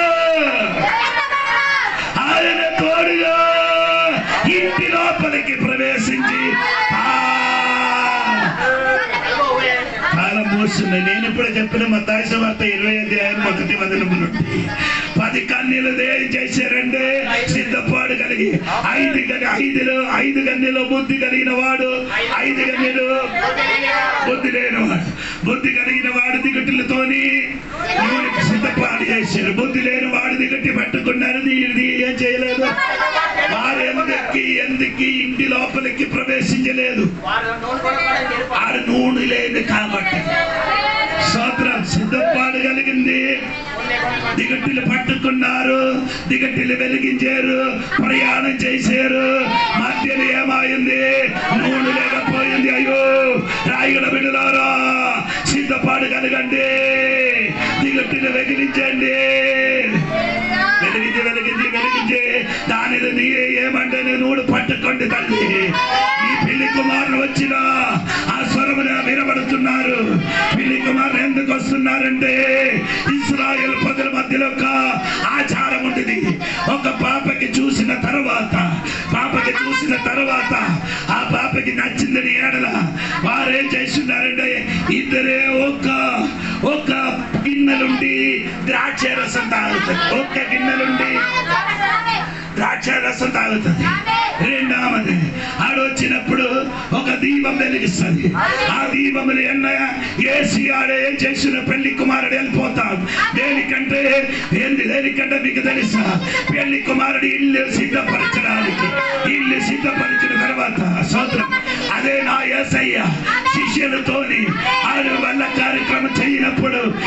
ఆయన తోడుగా ఇంటి లోపలికి ప్రవేశించి ఆ కాలం మోస్తుంది నేను ఇప్పుడు చెప్పిన మా వార్త ఇరవై అధ్యాయం మొదటి వదనము నుండి పది కన్నీలు దేని చేశారంటే సిద్ధపాడు కలిగి ఐదు గని ఐదులో ఐదు గన్నెలో బుద్ధి కలిగిన వాడు ఐదు గన్నెలు బుద్ధి లేని వాడు బుద్ధి కలిగిన వాడు దిగట్టులతోని నూనెకి సిద్ధపాటు చేశారు బుద్ధి లేని వాడు దిగట్టి పట్టుకున్నారు ఇది ఏం చేయలేదు వారు ఎందుకు ఎందుకు ఇంటి లోపలికి ప్రవేశించలేదు వారు నూనె కొనకుండా నిరుప- ఆడ నూనె లేదు కాబట్టి స్తోత్రం సిద్ధపాడు కలిగింది దిగట్టులు పట్టుకున్నారు దిగట్టులు వెలిగించారు ప్రయాణం చేశారు మధ్యలో ఏమైంది నూనె లేకపోయింది అయ్యో రాయుల బిడ్డలారా సిద్ధపాడు కలగండి దిగట్టులు వెలిగించండి వెలిగించి వెలిగించి వెలిగించి దానిలో నీ ఏమంటే నూనె పట్టుకోండి తల్లి ఈ పెళ్లి కుమారులు వచ్చిన ఆ స్వరమున వినబడుతున్నారు పెళ్లి కుమారులు ఎందుకు వస్తున్నారంటే ఇస్రాయల్ ప్రజల మధ్యలో ఒక ఆచారం ఉంటుంది ఒక పాపకి చూసిన తర్వాత పాపకి చూసిన తర్వాత ఆ పాపకి నచ్చిందని ఏడల వారేం చేస్తున్నారంటే ఇద్దరే ఒక ఒక గిన్నెలుండి ద్రాక్ష రసం తాగుతారు ఒక్క గిన్నెలుండి ద్రాక్ష రసం తాగుతుంది రెండవది ఆడొచ్చినప్పుడు ఒక దీపం వెలిగిస్తుంది ఆ దీపములు ఎన్న ఏసి ఆడ ఏం చేసిన పెళ్లి కుమారుడు వెళ్ళిపోతాడు దేనికంటే ఏంది దేనికంటే మీకు తెలుసా పెళ్లి కుమారుడు ఇల్లు సిద్ధపరచడానికి ఇల్లు సిద్ధపరిచిన తర్వాత సోదరం అదే నా ఏసయ్య శిష్యులతోని ఆయన వల్ల కార్యక్రమం చేయనప్పుడు ఇదిగో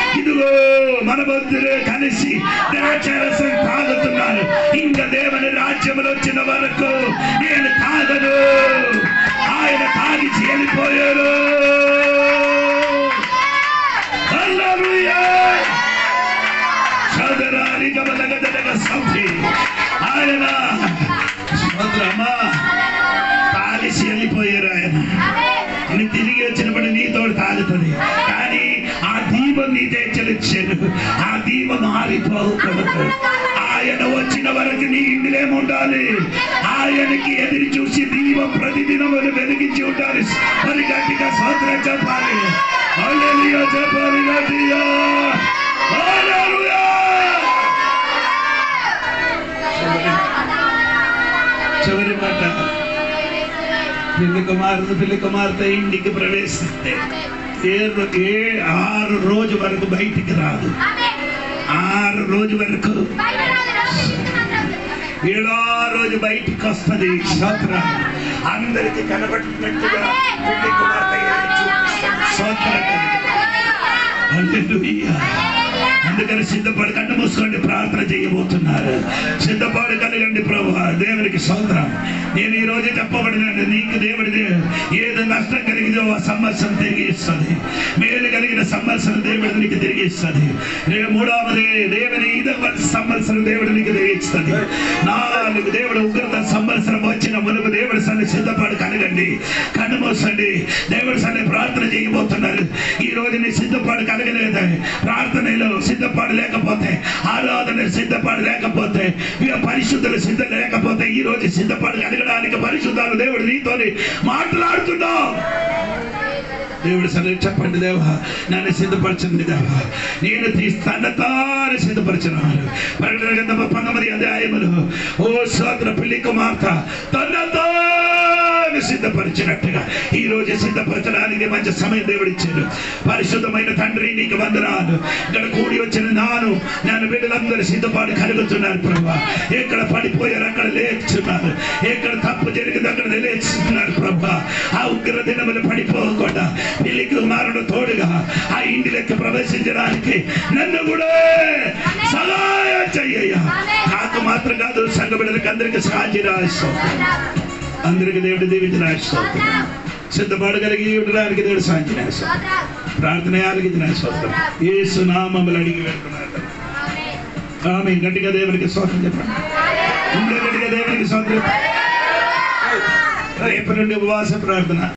మన బంధువులు కలిసి ద్రాక్షరసం తాగుతున్నారు ఇంకా దేవుని రాజ్యములు వచ్చిన వరకు నేను తాగను ఆయన తాగిచి వెళ్ళిపోయారు హల్లెలూయా సోదరాలి గమనగదనగ సంధి ఆయన సోదరమ్మా తాగిసి వెళ్ళిపోయారు ఆయన నీ తిరిగి వచ్చినప్పుడు నీతో తాగుతుంది కానీ ఆ దీపం నీ తెచ్చలిచ్చారు ఆ దీపం ఆరిపోకూడదు ఆయన వచ్చిన వరకు నీ ఇంటిలో ఉండాలి ఆయనకి ఎదురు చూసి దీపం ప్రతిదినములు వెలిగించి ఉండాలి మరి గట్టిగా సోదరం చెప్పాలి హల్లెలూయా చెప్పాలి గట్టిగా హల్లెలూయా చివరి మాట పెళ్లి కుమారుడు పెళ్లి కుమార్తె ఇంటికి ప్రవేశిస్తే ఏ రో- ఏ ఆరు రోజు వరకు బయటికి రాదు ఆరు రోజు వరకు ఏడో రోజు బయటికి వస్తుంది స్తోత్రం అందరికి కనబడినట్టుగా పెళ్లి కుమార్తె గారిని చూపిస్తుంది. స్తోత్రం హల్లెలూయా అందుకని సిద్ధపడి కన్ను మూసుకోండి ప్రార్థన చేయబోతున్నారు సిద్ధపాడు కలగండి ప్రభు దేవునికి సోదరం నేను ఈ రోజు చెప్పబడినాను నీకు దేవుడిది ఏది నష్టం కలిగిందో ఆ సంవత్సరం తిరిగి ఇస్తుంది మేలు కలిగిన సంవత్సరం దేవుడు నీకు తిరిగి ఇస్తుంది రేపు మూడవది దేవుని ఐదవ సంవత్సరం దేవుడు నీకు తిరిగి ఇస్తుంది నాలుగు దేవుడు ఉగ్రత సంవత్సరం వచ్చిన మునుపు దేవుడి సన్ని సిద్ధపాడు కలగండి కన్ను మూసండి దేవుడి సన్ని ప్రార్థన చేయబోతున్నారు ఈ రోజు నీ సిద్ధపాడు కలగలేదు ప్రార్థనలో సిద్ధపాడు లేకపోతే ఆరాధన సిద్ధపాడు లేకపోతే ఇక పరిశుద్ధులు సిద్ధం లేకపోతే ఈ రోజు సిద్ధపాడు కలగడానికి పరిశుద్ధాలు దేవుడు నీతో మాట్లాడుతున్నావు దేవుడు సరే చెప్పండి దేవా నన్ను సిద్ధపరచండి దేవా నేను తీస్తానతాను సిద్ధపరిచిన ప్రకటన గ్రంథము పంతొమ్మిది అధ్యాయములు ఓ సోదర పెళ్లి కుమార్తె తనతాను సిద్ధపరిచినట్టుగా ఈ రోజు సిద్ధపరచడానికి మంచి సమయం దేవుడు ఇచ్చాడు పరిశుద్ధమైన తండ్రి నీకు వందనాలు ఇక్కడ కూడి వచ్చిన నాను నేను బిడ్డలందరూ సిద్ధపాటు కలుగుతున్నారు ప్రభా ఎక్కడ పడిపోయారు అక్కడ లేచున్నారు ఎక్కడ తప్పు జరిగింది అక్కడ లేచుతున్నారు ప్రభా ఆ ఉగ్ర దినములు పడిపోకుండా పెళ్లి కుమారుడు తోడుగా ఆ ఇంటిలోకి ప్రవేశించడానికి నన్ను కూడా సహాయం చెయ్యయ్యా నాకు మాత్రం కాదు సంఘ బిడ్డలకు అందరికీ సహాయం రాయిస్తాం అందరికి దేవుడు దీవించిన రాయిస్తాం సిద్ధపడగలిగి ఉండడానికి దేవుడు సాధ్యం రాయిస్తాం ప్రార్థన ఆలకించిన రాయిస్తాం ఏ సునామములు అడిగి వెళ్తున్నారు ఆమె గట్టిగా దేవునికి స్వాతం చెప్పండి ఇంకా గట్టిగా దేవునికి స్వాతం చెప్పండి రేపు నుండి ఉపవాస ప్రార్థన